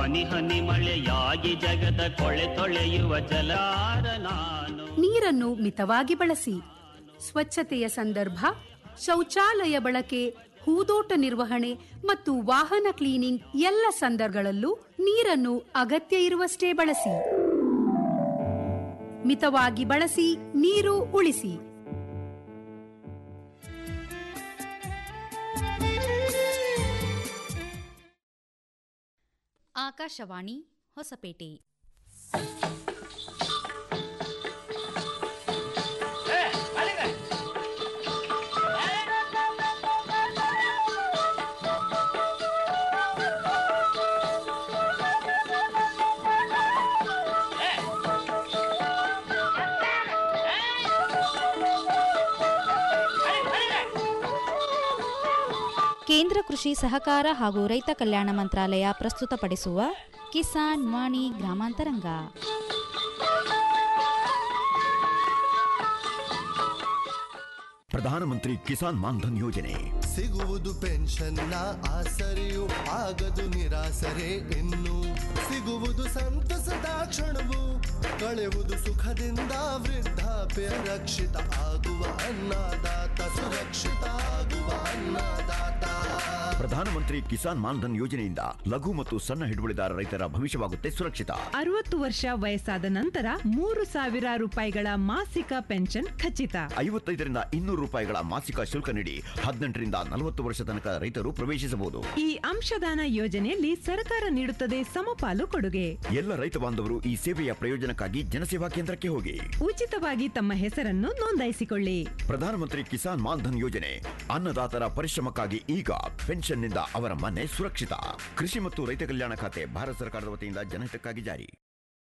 ಹನಿ ಹನಿ ಮಳೆಯಾಗಿ ಜಗದ ಕೊಳೆ ತೊಳೆಯುವ ಜಲಾರ ನಾನು ನೀರನ್ನು ಮಿತವಾಗಿ ಬಳಸಿ ಸ್ವಚ್ಛತೆಯ ಸಂದರ್ಭ ಶೌಚಾಲಯ ಬಳಕೆ ಹೂದೋಟ ನಿರ್ವಹಣೆ ಮತ್ತು ವಾಹನ ಕ್ಲೀನಿಂಗ್ ಎಲ್ಲ ಸಂದರ್ಭಗಳಲ್ಲೂ ನೀರನ್ನು ಅಗತ್ಯ ಇರುವಷ್ಟೇ ಬಳಸಿ ಮಿತವಾಗಿ ಬಳಸಿ ನೀರು ಉಳಿಸಿ ಆಕಾಶವಾಣಿ ಹೊಸಪೇಟೆ ಕೇಂದ್ರ ಕೃಷಿ ಸಹಕಾರ ಹಾಗೂ ರೈತ ಕಲ್ಯಾಣ ಮಂತ್ರಾಲಯ ಪ್ರಸ್ತುತಪಡಿಸುವ ಕಿಸಾನ್ ವಾಣಿ ಗ್ರಾಮಾಂತರಂಗ ಪ್ರಧಾನಮಂತ್ರಿ ಕಿಸಾನ್ ಮಾನ್ಧನ್ ಯೋಜನೆ ಸಿಗುವುದು ಪೆನ್ಷನ್ನ ಆಸರೆಯು ಆಗದು ನಿರಾಸರೆ ಇನ್ನು ಸಿಗುವುದು ಸಂತಸದ ಕ್ಷಣವು ಕಳೆವುದು ಸುಖದಿಂದ ವೃದ್ಧಾಪ್ಯ ರಕ್ಷಿತ ಆಗುವ ಅನ್ನದಾತ ಸುರಕ್ಷಿತ ಆಗುವ ಅನ್ನದಾತ ಪ್ರಧಾನಮಂತ್ರಿ ಕಿಸಾನ್ ಮಾನ್ಧನ್ ಯೋಜನೆಯಿಂದ ಲಘು ಮತ್ತು ಸಣ್ಣ ಹಿಡುವಳಿದಾರ ರೈತರ ಭವಿಷ್ಯವಾಗುತ್ತೆ ಸುರಕ್ಷಿತ ಅರವತ್ತು ವರ್ಷ ವಯಸ್ಸಾದ ನಂತರ ಮೂರು ಸಾವಿರ ರೂಪಾಯಿಗಳ ಮಾಸಿಕ ಪೆನ್ಷನ್ ಖಚಿತ ಐವತ್ತೈದರಿಂದ ಇನ್ನೂರು ರೂಪಾಯಿಗಳ ಮಾಸಿಕ ಶುಲ್ಕ ನೀಡಿ ಹದಿನೆಂಟರಿಂದ ನಲವತ್ತು ವರ್ಷ ತನಕ ರೈತರು ಪ್ರವೇಶಿಸಬಹುದು ಈ ಅಂಶದಾನ ಯೋಜನೆಯಲ್ಲಿ ಸರ್ಕಾರ ನೀಡುತ್ತದೆ ಸಮಪಾಲು ಕೊಡುಗೆ ಎಲ್ಲ ರೈತ ಬಾಂಧವರು ಈ ಸೇವೆಯ ಪ್ರಯೋಜನಕ್ಕಾಗಿ ಜನಸೇವಾ ಕೇಂದ್ರಕ್ಕೆ ಹೋಗಿ ಉಚಿತವಾಗಿ ತಮ್ಮ ಹೆಸರನ್ನು ನೋಂದಾಯಿಸಿಕೊಳ್ಳಿ ಪ್ರಧಾನಮಂತ್ರಿ ಕಿಸಾನ್ ಮಾನ್ಧನ್ ಯೋಜನೆ ಅನ್ನದಾತರ ಪರಿಶ್ರಮಕ್ಕಾಗಿ ಈಗ ಪೆನ್ಷನ್ನಿಂದ ಅವರ ಮನೆ ಸುರಕ್ಷಿತ ಕೃಷಿ ಮತ್ತು ರೈತ ಕಲ್ಯಾಣ ಖಾತೆ ಭಾರತ ಸರ್ಕಾರದ ವತಿಯಿಂದ ಜನಹಿತಕ್ಕಾಗಿ ಜಾರಿ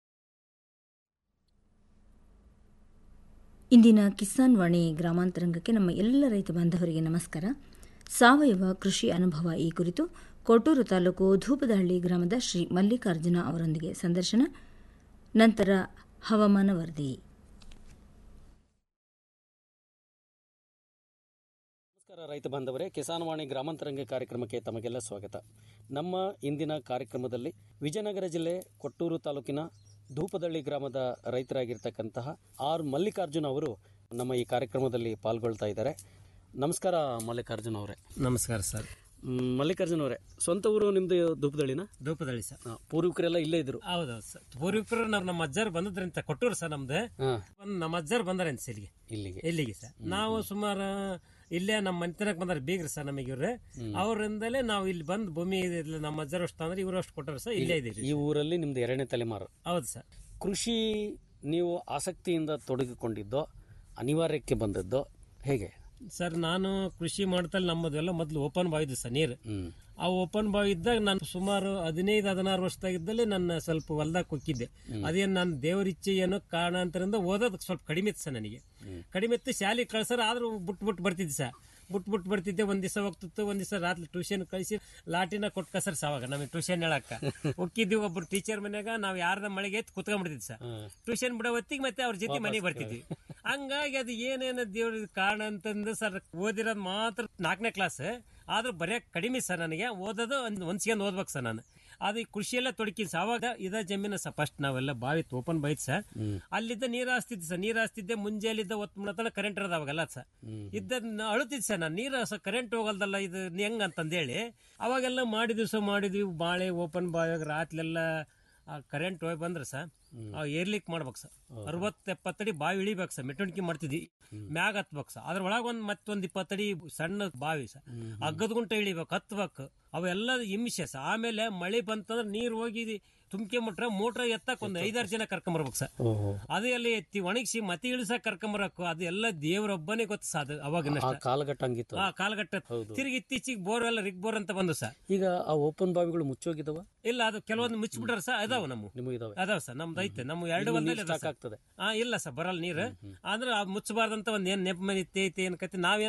ಇಂದಿನ ಕಿಸಾನ್ ವಾಣಿ ಗ್ರಾಮಾಂತರಂಗಕ್ಕೆ ನಮ್ಮ ಎಲ್ಲ ರೈತ ಬಾಂಧವರಿಗೆ ನಮಸ್ಕಾರ ಸಾವಯವ ಕೃಷಿ ಅನುಭವ ಈ ಕುರಿತು ಕೊಟ್ಟೂರು ತಾಲೂಕು ಧೂಪದಹಳ್ಳಿ ಗ್ರಾಮದ ಶ್ರೀ ಮಲ್ಲಿಕಾರ್ಜುನ ಅವರೊಂದಿಗೆ ಸಂದರ್ಶನ ನಂತರ ಹವಾಮಾನ ವರದಿ ನಮಸ್ಕಾರ ರೈತ ಬಾಂಧವರೇ ಕಿಸಾನ್ವಾಣಿ ಗ್ರಾಮಾಂತರಂಗ ಕಾರ್ಯಕ್ರಮಕ್ಕೆ ತಮಗೆಲ್ಲ ಸ್ವಾಗತ ನಮ್ಮ ಇಂದಿನ ಕಾರ್ಯಕ್ರಮದಲ್ಲಿ ವಿಜಯನಗರ ಜಿಲ್ಲೆ ಕೊಟ್ಟೂರು ತಾಲೂಕಿನ ಧೂಪದಳ್ಳಿ ಗ್ರಾಮದ ರೈತರಾಗಿರ್ತಕ್ಕಂತಹ ಆರ್ ಮಲ್ಲಿಕಾರ್ಜುನ್ ಅವರು ನಮ್ಮ ಈ ಕಾರ್ಯಕ್ರಮದಲ್ಲಿ ಪಾಲ್ಗೊಳ್ತಾ ಇದ್ದಾರೆ ನಮಸ್ಕಾರ ಮಲ್ಲಿಕಾರ್ಜುನ್ ಅವರೇ ನಮಸ್ಕಾರ ಸರ್ ಮ್, ಮಲ್ಲಿಕಾರ್ಜುನ್ ಅವರೇ ಸ್ವಂತ ಊರು ನಿಮ್ದು ಧೂಪದಳ್ಳಿನ ಧೂಪದಳ್ಳಿ ಸರ್ ಆ, ಪೂರ್ವಿಕರೆಲ್ಲ ಇಲ್ಲೇ ಇದ್ರು ಹೌದೌದು ಸರ್ ಪೂರ್ವಿಕರು ನಾವು ನಮ್ಮ ಅಜ್ಜಾರು ಬಂದದ್ರಂತ ಕೊಟ್ಟೂರು ಸರ್ ನಮ್ದು ಹಾ. ಒಂದು ನಮ್ಮ ಅಜ್ಜಾರು ಬಂದಾರಂತ ಇಲ್ಲಿಗೆ ಇಲ್ಲಿಗೆ ಇಲ್ಲಿಗೆ ಸರ್ ನಾವು ಸುಮಾರು ಇಲ್ಲೇ ನಮ್ಮ ಮನೆತನಕ್ಕೆ ಬಂದಾರ ಬೀಗ್ರಿ ಸರ್ ನಮಗೆ ಇವ್ರೆ ಅವರಿಂದಲೇ ನಾವು ಇಲ್ಲಿ ಬಂದು ಭೂಮಿ ಇಲ್ಲಿ ನಮ್ಮ ಅಜ್ಜಾರು ಅಷ್ಟು ಅಂದ್ರೆ ಇವರು ಅಷ್ಟು ಕೊಟ್ಟರು ಸರ್ ಇಲ್ಲೇ ಇದೀವಿ ಈ ಊರಲ್ಲಿ ನಿಮ್ದು ಎರಡನೇ ತಲೆಮಾರು ಹೌದು ಸರ್ ಕೃಷಿ ನೀವು ಆಸಕ್ತಿಯಿಂದ ತೊಡಗಿಕೊಂಡಿದ್ದೋ ಅನಿವಾರ್ಯಕ್ಕೆ ಬಂದದ್ದೋ ಹೇಗೆ ಸರ್ ನಾನು ಕೃಷಿ ಮಾಡ್ತಲ್ಲಿ ನಮ್ಮದೆಲ್ಲ ಮೊದಲು ಓಪನ್ ಬಾವಿ ಇದ್ದು ಸರ್ ನೀರು ಹ್ಮ್ ಆ ಓಪನ್ ಬಾವಿ ಇದ್ದಾಗ ನಾನು ಸುಮಾರು ಹದಿನೈದು ಹದಿನಾರು ವರ್ಷದಾಗಿದ್ದಲ್ಲಿ ನನ್ನ ಸ್ವಲ್ಪ ಹೊಲ್ದಾಗ ಕೊಕ್ಕಿದ್ದೆ ಅದೇನು ನಾನು ದೇವರ ಇಚ್ಛೆ ಏನೋ ಕಾರಣಾಂತರದಿಂದ ಓದೋದಕ್ಕೆ ಸ್ವಲ್ಪ ಕಡಿಮೆ ಇತ್ತು ಸರ್ ನನಗೆ ಕಡಿಮೆ ಇತ್ತು ಶಾಲೆಗೆ ಕಳ್ಸರ ಆದ್ರೂ ಬಿಟ್ಟು ಬಿಟ್ಟು ಬರ್ತಿದ್ದೆ ಸರ್ ಬಿಟ್ಟು ಬಿಟ್ಟು ಬರ್ತಿದ್ದೆ ಒಂದ್ ದಿವಸ ಹೋಗ್ತಿತ್ತು ಒಂದ್ ದಿವಸ ರಾತ್ರಿ ಟ್ಯೂಷನ್ ಕಳಿಸಿ ಲಾಟಿನ ಕೊಟ್ಟು ಕಸರ್ ಸಾವಾಗ ನಮಗೆ ಟ್ಯೂಷನ್ ಹೇಳಕ್ಕ ಹೋಗಿದ್ವಿ ಒಬ್ರು ಟೀಚರ್ ಮನ್ಯಾಗ ನಾವು ಯಾರ್ದ ಮಳೆಗೆ ಎತ್ತು ಕುತ್ಕೊಂಡ್ಬಿಡ್ತಿದ್ವಿ ಸರ್ ಟ್ಯೂಷನ್ ಬಿಡೋ ಹೊತ್ತಿಗೆ ಮತ್ತೆ ಅವ್ರ ಜೊತೆ ಮನೆಗೆ ಬರ್ತಿದ್ವಿ ಹಂಗಾಗಿ ಅದು ಏನೇನು ದೇವ್ರ ಕಾರಣ ಅಂತಂದು ಸರ್ ಓದಿರೋದು ಮಾತ್ರ ನಾಲ್ಕನೇ ಕ್ಲಾಸ್ ಆದ್ರೂ ಬರೆಯಕ್ ಕಡಿಮೆ ಸರ್ ನನಗೆ ಓದೋದು ಒಂದು ಒಂದ್ಸ್ಕೊಂಡು ಓದ್ಬೇಕು ಸರ್ ನಾನು ಅದು ಈ ಕೃಷಿಯೆಲ್ಲ ತೊಡಕಿದ್ ಸರ್ ಅವಾಗ ಇದ ಜಮೀನು ಸರ್ ಫಸ್ಟ್ ನಾವೆಲ್ಲ ಬಾವಿ ಓಪನ್ ಬೈತ್ ಸರ್ ಅಲ್ಲಿದ್ದ ನೀರು ಹಾಸ್ತಿದ್ದೆ ಸರ್ ನೀರು ಹಾಸ್ತಿದ್ದೆ ಮುಂಜಾಲಿದ್ದ ಒತ್ತು ಮುಳತನ ಕರೆಂಟ್ ಇರೋದು ಅವಾಗೆಲ್ಲ ಸರ್ ಇದ್ದದ್ ಅಳುತ್ತಿದ್ ಸರ್ ನಾನು ನೀರು ಸರ್ ಕರೆಂಟ್ ಹೋಗಲ್ದಲ್ಲ ಇದು ಹೆಂಗ್ ಅಂತಂದೇಳಿ ಅವಾಗೆಲ್ಲ ಮಾಡಿದ್ವಿ ಸರ್ ಮಾಡಿದ್ವಿ ಬಾಳೆ ಓಪನ್ ಬಾವಿಯಾಗ ರಾತ್ಲೆಲ್ಲ ಕರೆಂಟ್ ಹೋಗಿ ಬಂದ್ರೆ ಸರ್ ಏರ್ಲಿಕ್ ಮಾಡ್ಬೇಕು ಸರ್ ಅರವತ್ತು ಎಪ್ಪತ್ತಡಿ ಬಾವಿ ಇಳಿಬೇಕು ಸರ್ ಮೆಟ್ಟಣಿಕೆ ಮಾಡ್ತಿದ್ವಿ ಮ್ಯಾಗ ಹತ್ಬೇಕು ಸರ್ ಅದ್ರ ಒಳಗೆ ಒಂದು ಮತ್ತೊಂದು ಇಪ್ಪತ್ತಡಿ ಸಣ್ಣ ಬಾವಿ ಸರ್ ಹಗ್ಗದ ಗುಂಟ ಇಳಿಬೇಕು ಹತ್ಬೇಕು ಅವೆಲ್ಲ ಹಿಂಸೆ ಸರ್ ಆಮೇಲೆ ಮಳೆ ಬಂತಂದ್ರೆ ನೀರು ಹೋಗಿ ತುಂಬಿಕೆ ಮುಟ್ರೆ ಮೋಟ್ರ್ ಎತ್ತಕ್ ಒಂದು ಐದಾರು ಜನ ಕರ್ಕೊಂಬರ್ಬೇಕು ಸರ್ ಅದು ಎಲ್ಲ ಎತ್ತಿ ಒಣಗಿಸಿ ಮತ್ತೆ ಇಳಿಸಕ್ ಕರ್ಕೊಂಬರಕು ಅದು ಎಲ್ಲ ದೇವರೊಬ್ಬನೇ ಗೊತ್ತು ಸರ್ ಅದು ಅವಾಗಿನ ಆ ಕಾಲಘಟ್ಟ ಹಂಗಿತ್ತು ಆ ಕಾಲಘಟ್ಟ ತಿರುಗಿ ಇತ್ತೀಚಿಗೆ ಬೋರ್ ಎಲ್ಲ ರಿಗ್ ಬೋರ್ ಅಂತ ಬಂದು ಸರ್ ಈಗ ಆ ಓಪನ್ ಬಾವಿಗಳು ಮುಚ್ಚೋಗಿದವ ಇಲ್ಲ ಅದು ಕೆಲವೊಂದು ಮುಚ್ಚಿಬಿಟ್ರ ಸರ್ ಅದಾವ ನಮ್ಮ ನಿಮಗಿದಾವೆ ಅದಾವ ಸರ್ ನಮ್ದು ಐತೆ ನಮ್ಮ ಎರಡು ಇನ್ನು ಹೊಲದಲ್ಲಿ ನೀರ್ ಅದಾವ ಸ್ಟಾಕ್ ಸರ್. ಆಗ್ತದೆ ಆ ಇಲ್ಲ ಸರ್ ಬರಲ್ಲ ನೀರು ಆದ್ರೆ ಅದು ಮುಚ್ಚಬಾರ್ದಂತ ಒಂದ್ ಏನ್ ನೆಪ ಮನೆ ಐತೆ ಏನ್ ಕತೆ ನಾವೇನು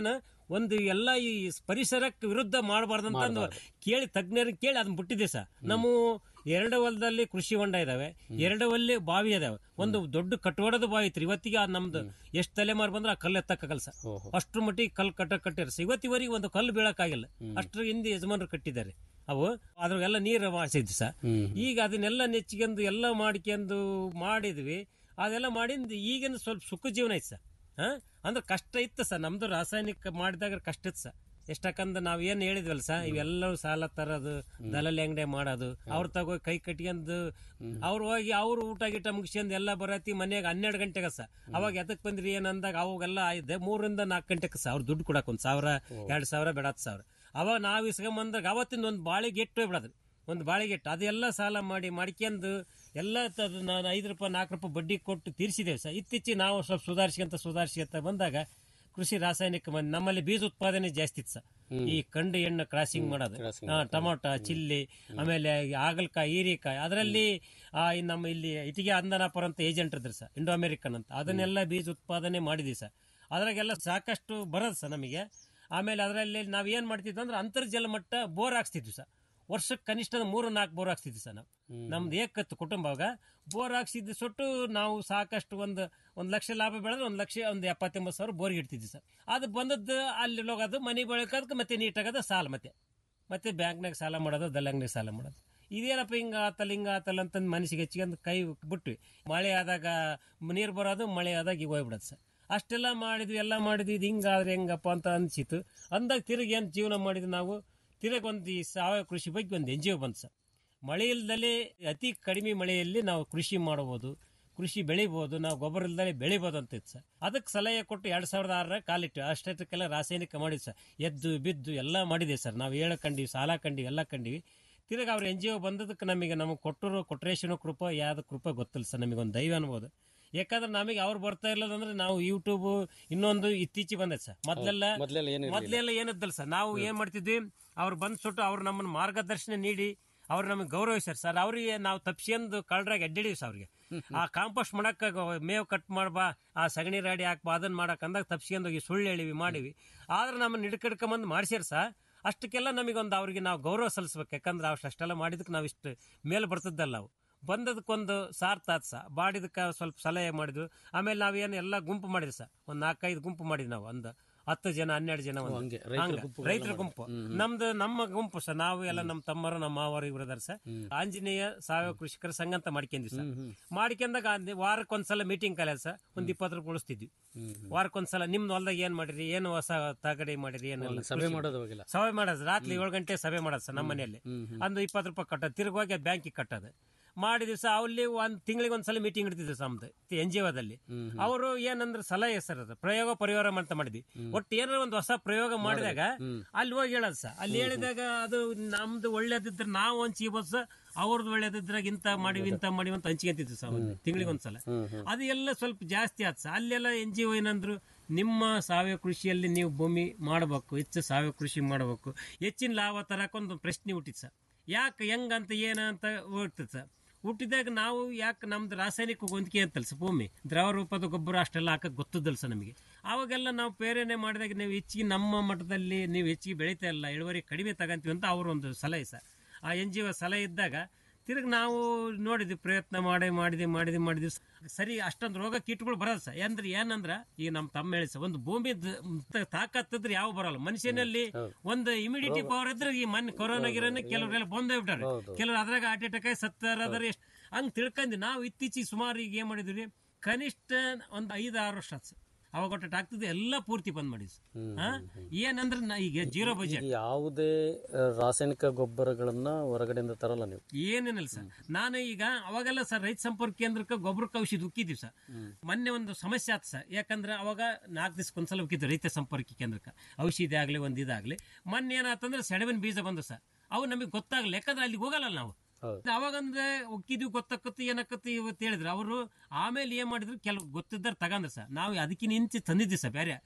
ಒಂದು ಎಲ್ಲ ಈ ಪರಿಸರಕ್ಕೆ ವಿರುದ್ಧ ಮಾಡಬಾರ್ದಂತ ಒಂದು ಕೇಳಿ ತಜ್ಞರಿಗೆ ಕೇಳಿ ಅದನ್ನ ಬಿಟ್ಟಿದೆ ಸರ್ ನಮ್ಮ ಎರಡು ಹೊಲದಲ್ಲಿ ಕೃಷಿ ಹೊಂಡ ಇದಾವೆ ಎರಡು ಹೊಲ್ಲಿ ಬಾವಿ ಇದಾವೆ ಒಂದು ದೊಡ್ಡ ಕಟ್ಟೋಡದ ಬಾವಿ ಐತ್ರಿ ಇವತ್ತಿಗೆ ಆ ನಮ್ದು ಎಷ್ಟು ತಲೆಮಾರು ಬಂದ್ರೆ ಆ ಕಲ್ಲು ಎತ್ತಕ್ಕಾಗಲ್ಲ ಸರ್ ಅಷ್ಟ್ರ ಮಟ್ಟಿಗೆ ಕಲ್ಲು ಕಟ್ಟ ಕಟ್ಟಿರ ಸರ್ ಇವತ್ತಿವರೆಗೆ ಒಂದು ಕಲ್ಲು ಬೀಳಕ್ಕಾಗಿಲ್ಲ ಅಷ್ಟ್ರ ಹಿಂದೆ ಯಜಮಾನರು ಕಟ್ಟಿದ್ದಾರೆ ಅವು ಅದ್ರಾಗೆಲ್ಲ ನೀರು ಮಾಡಿಸಿದ್ವಿ ಸರ್ ಈಗ ಅದನ್ನೆಲ್ಲ ನೆಚ್ಕೊಂಡು ಎಲ್ಲ ಮಾಡ್ಕೊಂಡು ಮಾಡಿದ್ವಿ ಅದೆಲ್ಲ ಮಾಡಿಂದ ಈಗಿನ ಸ್ವಲ್ಪ ಸುಖ ಜೀವನ ಐತೆ ಸರ್ ಹಾ ಅಂದ್ರೆ ಕಷ್ಟ ಇತ್ತು ಸರ್ ನಮ್ದು ರಾಸಾಯನಿಕ ಮಾಡಿದಾಗ ಕಷ್ಟ ಇತ್ತು ಸರ್ ಎಷ್ಟಕ್ಕಂದ ನಾವ್ ಏನ್ ಹೇಳಿದ್ವಲ್ಲ ಸರ್ ಇವೆಲ್ಲವೂ ಸಾಲ ತರೋದು ದಲಾಲಿ ಅಂಗಡಿ ಮಾಡೋದು ಅವ್ರ ತಗೋ ಕೈ ಕಟ್ಕೊಂಡು ಅವ್ರು ಹೋಗಿ ಅವ್ರು ಊಟ ಗೀಟ ಮುಗಿಸ್ಕೊಂಡು ಎಲ್ಲ ಬರತಿ ಮನ್ಯಾಗ ಹನ್ನೆರಡು ಗಂಟೆಗೆ ಸರ್ ಅವಾಗ ಎದಕ್ ಬಂದ್ರಿ ಏನ್ ಅಂದಾಗ ಅವಾಗೆಲ್ಲ ಆಯ್ದೆ ಮೂರಿಂದ ನಾಲ್ಕು ಗಂಟೆಗೆ ಸರ್ ಅವ್ರು ದುಡ್ಡು ಕೊಡಕ್ ಒಂದ್ ಸಾವಿರ ಎರಡ್ ಸಾವಿರ ಬೇಡ ಹತ್ತು ಸಾವಿರ ಅವಾಗ ನಾವ್ ಇಸ್ಕೊಂಬಂದಾಗ ಅವತ್ತಿಂದ ಒಂದು ಬಾಳಿಗೆ ಎಟ್ಟು ಹೋಗ್ಬಿಡದ್ರಿ ಒಂದು ಬಾಳಿಗೆಟ್ಟು ಅದೆಲ್ಲ ಸಾಲ ಮಾಡಿ ಮಾಡ್ಕೊಂಡು ಎಲ್ಲ ತ- ನಾನು ಐದು ರೂಪಾಯಿ ನಾಲ್ಕು ರೂಪಾಯಿ ಬಡ್ಡಿ ಕೊಟ್ಟು ತೀರಿಸಿದ್ದೇವೆ ಸರ್ ಇತ್ತೀಚೆಗೆ ನಾವು ಸ್ವಲ್ಪ ಸುಧಾರಿಸ್ಕೊಂತ ಸುಧಾರಿಸ್ಕೊಂತ ಬಂದಾಗ ಕೃಷಿ ರಾಸಾಯನಿಕ ಬಂದ್- ನಮ್ಮಲ್ಲಿ ಬೀಜ ಉತ್ಪಾದನೆ ಜಾಸ್ತಿ ಇತ್ತು ಸರ್ ಈ ಕಂಡು ಎಣ್ಣೆ ಕ್ರಾಸಿಂಗ್ ಮಾಡೋದು ಹಾ, ಟೊಮೊಟೊ ಚಿಲ್ಲಿ ಆಮೇಲೆ ಈ ಹಾಗಲಕಾಯಿ ಹೀರೆಕಾಯಿ ಅದರಲ್ಲಿ ಆ, ಈ ನಮ್ಮ ಇಲ್ಲಿ ಇಟಿಗೆ ಅಂದನಾಪುರ ಅಂತ ಏಜೆಂಟ್ ಇದ್ರು ಸರ್ ಇಂಡೋ ಅಮೆರಿಕನ್ ಅಂತ ಅದನ್ನೆಲ್ಲ ಬೀಜ ಉತ್ಪಾದನೆ ಮಾಡಿದ್ವಿ ಸರ್ ಅದ್ರಾಗೆಲ್ಲ ಸಾಕಷ್ಟು ಬರೋದು ಸರ್ ನಮಗೆ ಆಮೇಲೆ ಅದರಲ್ಲಿ ನಾವು ಏನ್ ಮಾಡ್ತಿದ್ವಿ ಅಂದ್ರೆ ಅಂತರ್ಜಲ ಮಟ್ಟ ಬೋರ್ ಹಾಕ್ಸ್ತಿದ್ವಿ ಸರ್ ವರ್ಷಕ್ಕೆ ಕನಿಷ್ಠ ಮೂರು ನಾಲ್ಕು ಬೋರ್ ಹಾಕ್ಸಿದ್ವಿ ಸರ್ ನಾವು ನಮ್ದು ಏಕತ್ತು ಕುಟುಂಬವಾಗ ಬೋರ್ ಹಾಕ್ಸಿದ್ದು ಸುಟ್ಟು ನಾವು ಸಾಕಷ್ಟು ಒಂದು ಒಂದು ಲಕ್ಷ ಲಾಭ ಬೆಳೆದ್ರೆ ಒಂದು ಲಕ್ಷ ಒಂದು ಎಪ್ಪತ್ತೆಂಬತ್ತು ಸಾವಿರ ಬೋರ್ಗೆ ಇಡ್ತಿದ್ವಿ ಸರ್ ಅದು ಬಂದದ್ದು ಅಲ್ಲಿ ಹೋಗೋದು ಮನೆ ಬೆಳಕೋದಕ್ಕೆ ಮತ್ತೆ ನೀಟಾಗದ ಸಾಲ ಮತ್ತೆ ಮತ್ತೆ ಬ್ಯಾಂಕ್ನಾಗ ಸಾಲ ಮಾಡೋದು ದಲ್ಲಂಗನಾಗ ಸಾಲ ಮಾಡೋದು ಇದೇನಪ್ಪ ಹಿಂಗ ಆತಲ್ಲ ಹಿಂಗ ಆತಲ್ಲ ಅಂತಂದು ಮನಸ್ಸಿಗೆ ಹಚ್ಕೊಂಡು ಕೈ ಬಿಟ್ವಿ ಮಳೆ ಆದಾಗ ನೀರು ಬರೋದು ಮಳೆ ಆದಾಗ ಈಗ ಹೋಗ್ಬಿಡೋದು ಸರ್ ಅಷ್ಟೆಲ್ಲ ಮಾಡಿದ್ವಿ ಎಲ್ಲ ಮಾಡಿದ್ವಿ ಇದು ಹಿಂಗಾದ್ರೆ ಹೆಂಗಪ್ಪ ಅಂತ ಅನ್ಸಿತ್ತು ಅಂದಾಗ ತಿರುಗಿ ಏನು ಜೀವನ ಮಾಡಿದ್ವಿ ನಾವು ತಿರುಗಿ ಒಂದು ಈ ಸಾವಯವ ಕೃಷಿ ಬಗ್ಗೆ ಒಂದು ಎನ್ ಜಿ ಒ ಬಂತು ಸರ್ ಮಳೆ ಇಲ್ದಲೆ ಅತಿ ಕಡಿಮೆ ಮಳೆಯಲ್ಲಿ ನಾವು ಕೃಷಿ ಮಾಡಬಹುದು ಕೃಷಿ ಬೆಳಿಬಹುದು ನಾವು ಗೊಬ್ಬರ ಇಲ್ದಲೆ ಬೆಳಿಬೋದು ಅಂತ ಇತ್ತು ಸರ್ ಅದಕ್ಕೆ ಸಲಹೆ ಕೊಟ್ಟು ಎರಡ್ ಸಾವಿರದ ಆರರ ಕಾಲಿಟ್ಟು ಅಷ್ಟಕ್ಕೆಲ್ಲ ರಾಸಾಯನಿಕ ಮಾಡಿದ್ವಿ ಸರ್ ಎದ್ದು ಬಿದ್ದು ಎಲ್ಲ ಮಾಡಿದೆ ಸರ್ ನಾವು ಹೇಳ ಕಂಡಿವಿ ಸಾಲ ಕಂಡಿವಿ ಎಲ್ಲ ಕಂಡಿವಿ ತಿರ್ಗಿ ಅವ್ರ ಎನ್ ಜಿ ಒ ಬಂದದಕ್ಕೆ ನಮಗೆ ನಮಗೆ ಕೊಟ್ಟರು ಕೊಟ್ರೇಶನ ಕೃಪ ಯಾವ್ದು ಕೃಪ ಗೊತ್ತಿಲ್ಲ ಸರ್ ನಮಗೆ ಒಂದು ದೈವ ಅನ್ಬೋದು ಯಾಕಂದ್ರೆ ನಮಗೆ ಅವ್ರು ಬರ್ತಾ ಇಲ್ಲದಂದ್ರೆ ನಾವು ಯೂಟ್ಯೂಬ್ ಇನ್ನೊಂದು ಇತ್ತೀಚೆಗೆ ಬಂದೈತೆ ಸರ್ ಮೊದ್ಲೆಲ್ಲ ಮೊದ್ಲೆಲ್ಲ ಏನಿರ್ಲಿಲ್ಲ. ಮೊದ್ಲೆಲ್ಲ ಏನಿದ್ದಲ್ಲ ಸರ್ ನಾವು ಏನ್ ಮಾಡ್ತಿದ್ವಿ ಅವ್ರು ಬಂದ್ ಸುಟ್ಟು ಅವ್ರು ನಮ್ಮನ್ನ ಮಾರ್ಗದರ್ಶನ ನೀಡಿ ಅವ್ರು ನಮಗೆ ಗೌರವಿಸ್ಯಾರ ಸರ್ ಅವ್ರಿಗೆ ನಾವು ತಪ್ಸ್ಕೊಂಡು ಕಳ್ರಾಗ ಅಡ್ಡಿಡೀವಿ ಸರ್ ಅವ್ರಿಗೆ ಆ ಕಾಂಪೋಸ್ಟ್ ಮಾಡಕ್ ಮೇವ್ ಕಟ್ ಮಾಡ್ಬಾ ಆ ಸಗಣಿ ರಾಡಿ ಹಾಕ್ಬಾ ಅದನ್ನ ಮಾಡಕ್ ಅಂದಾಗ ತಪ್ಸ್ಕೊಂಡು ಹೋಗಿ ಸುಳ್ಳು ಹೇಳಿವಿ ಮಾಡಿವಿ ಆದ್ರೆ ನಮ್ಮನ್ನ ಹಿಡ್ಕಡ್ಕೊಂಬಂದು ಮಾಡ್ಸ್ಯಾರ ಸರ್ ಅಷ್ಟಕ್ಕೆಲ್ಲ ನಮಗೊಂದು ಅವ್ರಿಗೆ ನಾವು ಗೌರವ ಸಲ್ಲಿಸ್ಬೇಕು ಯಾಕಂದ್ರೆ ಅವ್ರು ಅಷ್ಟೆಲ್ಲ ಮಾಡಿದಕ್ಕೆ ನಾವು ಇಷ್ಟು ಮೇಲೆ ಬರ್ತದ್ದಲ್ಲ ನಾವು ಬಂದದಕ್ಕೊಂದು ಸಾರ್ಥ ಆತ್ ಸಹ ಬಾಡಿದಕ್ಕೆ ಸ್ವಲ್ಪ ಸಲಹೆ ಮಾಡಿದ್ವು ಆಮೇಲೆ ನಾವೇನು ಎಲ್ಲ ಗುಂಪು ಮಾಡಿದ್ವಿ ಸರ್ ಒಂದು ನಾಲ್ಕೈದು ಗುಂಪು ಮಾಡಿದ್ವಿ ನಾವು ಒಂದು ಹತ್ತು ಜನ ಹನ್ನೆರಡು ಜನ ಒಂದು ಹಂಗೆ, ರೈತರ ಹಂಗ, ಗುಂಪುಗಳೆಲ್ಲ ರೈತರ ಗುಂಪು ನಮ್ದು ನಮ್ಮ ಗುಂಪು ಸರ್ ನಾವು ಎಲ್ಲ ನಮ್ಮ ತಮ್ಮರು ನಮ್ಮ ಮಾವರು ಇವ್ರು ಅದಾರ ಸರ್ ಆಂಜನೇಯ ಸಾವಯವ ಕೃಷಿಕರ ಸಂಘ ಅಂತ ಮಾಡ್ಕೊಂಡ್ವಿ ಸರ್ ಮಾಡ್ಕೊಂಡಾಗ ಅದ್ ವಾರಕ್ಕೊಂದ್ಸಲ ಮೀಟಿಂಗ್ ಕಲಿಯೋದು ಸರ್ ಒಂದ್ ಇಪ್ಪತ್ತು ರೂಪಾಯಿ ಉಳಿಸ್ತಿದ್ವಿ ವಾರಕ್ಕೊಂದ್ಸಲ ನಿಮ್ದು ಹೊಲ್ದಾಗ ಏನ್ ಮಾಡಿರಿ ಏನು ಹೊಸ ತಗಡಿ ಮಾಡಿರಿ ಏನೆಲ್ಲ ಸಭೆ ಮಾಡೋದು ಹೋಗಿಲ್ಲ ಸಭೆ ಮಾಡೋದು ರಾತ್ರಿ ಏಳು ಗಂಟೆ ಸಭೆ ಮಾಡೋದು ಸರ್ ನಮ್ಮ ಮನೆಯಲ್ಲಿ ಒಂದು ಇಪ್ಪತ್ತು ರೂಪಾಯಿ ಕಟ್ಟೋದು ತಿರುಗಿ ಹೋಗಿ ಬ್ಯಾಂಕಿಗೆ ಕಟ್ಟೋದು ಮಾಡಿದ್ವಿ ಸರ್ ಅಲ್ಲಿ ಒಂದ್ ತಿಂಗಳಿಗೆ ಒಂದ್ಸಲ ಮೀಟಿಂಗ್ ಇಡ್ತಿದ್ವಿ ಸರ್ ನಮ್ದು ಎನ್ ಜಿ ಒದಲ್ಲಿ ಅವರು ಏನಂದ್ರೆ ಸಲಹೆ ಸರ್ ಅದು ಪ್ರಯೋಗ ಪರಿವಾರ ಅಂತ ಮಾಡಿದ್ವಿ ಒಟ್ಟು ಏನಾರ ಒಂದು ಹೊಸ ಪ್ರಯೋಗ ಮಾಡಿದಾಗ ಅಲ್ಲಿ ಹೋಗಿ ಹೇಳೋದು ಸರ್ ಅಲ್ಲಿ ಹೇಳಿದಾಗ ಅದು ನಮ್ದು ಒಳ್ಳೇದಿದ್ರೆ ನಾವು ಹಂಚ್ಕೋಬೋದು ಸರ್ ಅವ್ರದ್ದು ಒಳ್ಳೇದಿದ್ರಾಗ ಇಂತ ಮಾಡಿವಿ ಇಂತ ಮಾಡಿವಿ ಅಂತ ಹಂಚ್ಕೊಂತಿದ್ವಿ ಸರ್ ತಿಂಗಳಿಗೆ ಒಂದ್ಸಲ ಅದು ಎಲ್ಲ ಸ್ವಲ್ಪ ಜಾಸ್ತಿ ಆತ್ ಸರ್ ಅಲ್ಲೆಲ್ಲ ಎನ್ ಜಿ ಒ ಏನಂದ್ರು ನಿಮ್ಮ ಸಾವಯವ ಕೃಷಿಯಲ್ಲಿ ನೀವು ಭೂಮಿ ಮಾಡಬೇಕು ಹೆಚ್ಚು ಸಾವಯವ ಕೃಷಿ ಮಾಡಬೇಕು ಹೆಚ್ಚಿನ ಲಾಭ ತರಕೊಂದು ಪ್ರಶ್ನೆ ಹುಟ್ಟಿತ್ತು ಸರ್ ಯಾಕೆ ಹೆಂಗಂತ ಏನಂತ ಹುಟ್ಟಿತ್ತು ಸರ್ ಹುಟ್ಟಿದಾಗ ನಾವು ಯಾಕೆ ನಮ್ದು ರಾಸಾಯನಿಕ ಹೊಂದಿಕೆ ಅಂತಲ್ಲ ಸರ್ ಭೂಮಿ ದ್ರವ ರೂಪದ ಗೊಬ್ಬರ ಅಷ್ಟೆಲ್ಲ ಹಾಕಕ್ ಗೊತ್ತದಲ್ಲ ಸರ್ ನಮಗೆ ಆವಾಗೆಲ್ಲ ನಾವು ಪ್ರೇರಣೆ ಮಾಡಿದಾಗ ನೀವು ಹೆಚ್ಚಿಗೆ ನಮ್ಮ ಮಟ್ಟದಲ್ಲಿ ನೀವು ಹೆಚ್ಚಿಗೆ ಬೆಳೀತಾ ಇಲ್ಲ ಇಳುವರಿ ಕಡಿಮೆ ತಗಂತೀವಿ ಅಂತ ಅವರೊಂದು ಸಲಹೆ ಸರ್ ಆ ಎನ್ ಜಿ ಒ ಸಲಹೆ ಇದ್ದಾಗ ತಿರುಗಿ ನಾವು ನೋಡಿದ್ವಿ ಪ್ರಯತ್ನ ಮಾಡಿ ಮಾಡಿದ್ವಿ ಮಾಡಿದ್ವಿ ಮಾಡಿದ್ವಿ ಸರಿ ಅಷ್ಟೊಂದು ರೋಗ ಕೀಟಗಳು ಬರಲ್ಲ ಸರ್ ಅಂದ್ರೆ ಏನಂದ್ರ ಈಗ ನಮ್ಮ ತಮ್ಮ ಹೇಳಿ ಸರ್ ಒಂದು ಭೂಮಿ ತಾಕತ್ತಿದ್ರೆ ಯಾವ ಬರಲ್ಲ ಮನುಷ್ಯನಲ್ಲಿ ಒಂದು ಇಮಿಡಿಟಿ ಪವರ್ ಇದ್ರೆ ಈ ಮನ್ ಕೊರೋನಾ ಗಿರೋನ ಕೆಲವರೆಲ್ಲ ಬಂದೇ ಬಿಟ್ಟಾರೆ ಕೆಲವರು ಅದ್ರಾಗ ಹಾರ್ಟ್ ಅಟ್ಯಾಕ್ ಸತ್ತಾರ ಎಷ್ಟು ಹಂಗ್ ತಿಳ್ಕೊಂಡಿ ನಾವು ಇತ್ತೀಚೆಗೆ ಸುಮಾರು ಈಗ ಏನ್ ಮಾಡಿದ್ವಿ ಕನಿಷ್ಠ ಒಂದು ಐದು ಆರು ವರ್ಷ ಆಯ್ತು ಸರ್. ಅವಾಗ ಒಟ್ಟು ಆಗ್ತದೆ ಎಲ್ಲ ಪೂರ್ತಿ ಬಂದ್ ಮಾಡಿದ್ವಿ ಸರ್. ಹಾ? ಏನಂದ್ರೆ ನಾ ಈಗ ಜೀರೋ ಬಜೆಟ್ ಈಗ ಯಾವುದೇ ಆ, ರಾಸಾಯನಿಕ ಗೊಬ್ಬರಗಳನ್ನ ಹೊರಗಡೆಯಿಂದ ತರಲ್ಲ ನೀವು ಏನೇನಿಲ್ಲ ಸರ್ ನಾನು ಈಗ ಅವಾಗೆಲ್ಲ ಸರ್ ರೈತ ಸಂಪರ್ಕ ಕೇಂದ್ರಕ್ಕೆ ಗೊಬ್ಬರಕ್ಕೆ ಔಷಧಿ ಉಕ್ಕಿದ್ವಿ ಸರ್ ಮೊನ್ನೆ ಒಂದು ಸಮಸ್ಯೆ ಆಯ್ತು ಸರ್ ಯಾಕಂದ್ರೆ ಅವಾಗ ನಾಲ್ಕು ದಿವಸಕ್ಕೊಂದ್ಸಲ ಉಕ್ಕಿದ್ವಿ ರೈತ ಸಂಪರ್ಕ ಕೇಂದ್ರಕ್ಕೆ ಔಷಧಿ ಆಗ್ಲಿ ಒಂದ್ ಇದಾಗ್ಲಿ ಮೊನ್ನೆ ಏನಾತಂದ್ರೆ ಸೆಣಬಿನ ಬೀಜ ಬಂದು ಸರ್ ಅವು ನಮಗೆ ಗೊತ್ತಾಗಲ್ಲ ಯಾಕಂದ್ರೆ ಅಲ್ಲಿಗೆ ಹೋಗಲ್ಲ ನಾವು ಅವಾಗಂದ್ರೆ ಉಕ್ಕಿದ್ವಿ ಗೊತ್ತಾಕತ್ತು ಏನಕ್ಕತ್ತು ಇವತ್ತು ಹೇಳಿದ್ರು ಅವರು ಆಮೇಲೆ ಏನ್ ಮಾಡಿದ್ರು ಕೆಲವು ಗೊತ್ತಿದ್ದಾರೆ ತಗಂದ್ರು ಸರ್ ನಾವು ಅದಕ್ಕಿಂತ ಇಂಚೆ ತಂದಿದ್ವಿ ಸರ್ ಬೇರೆ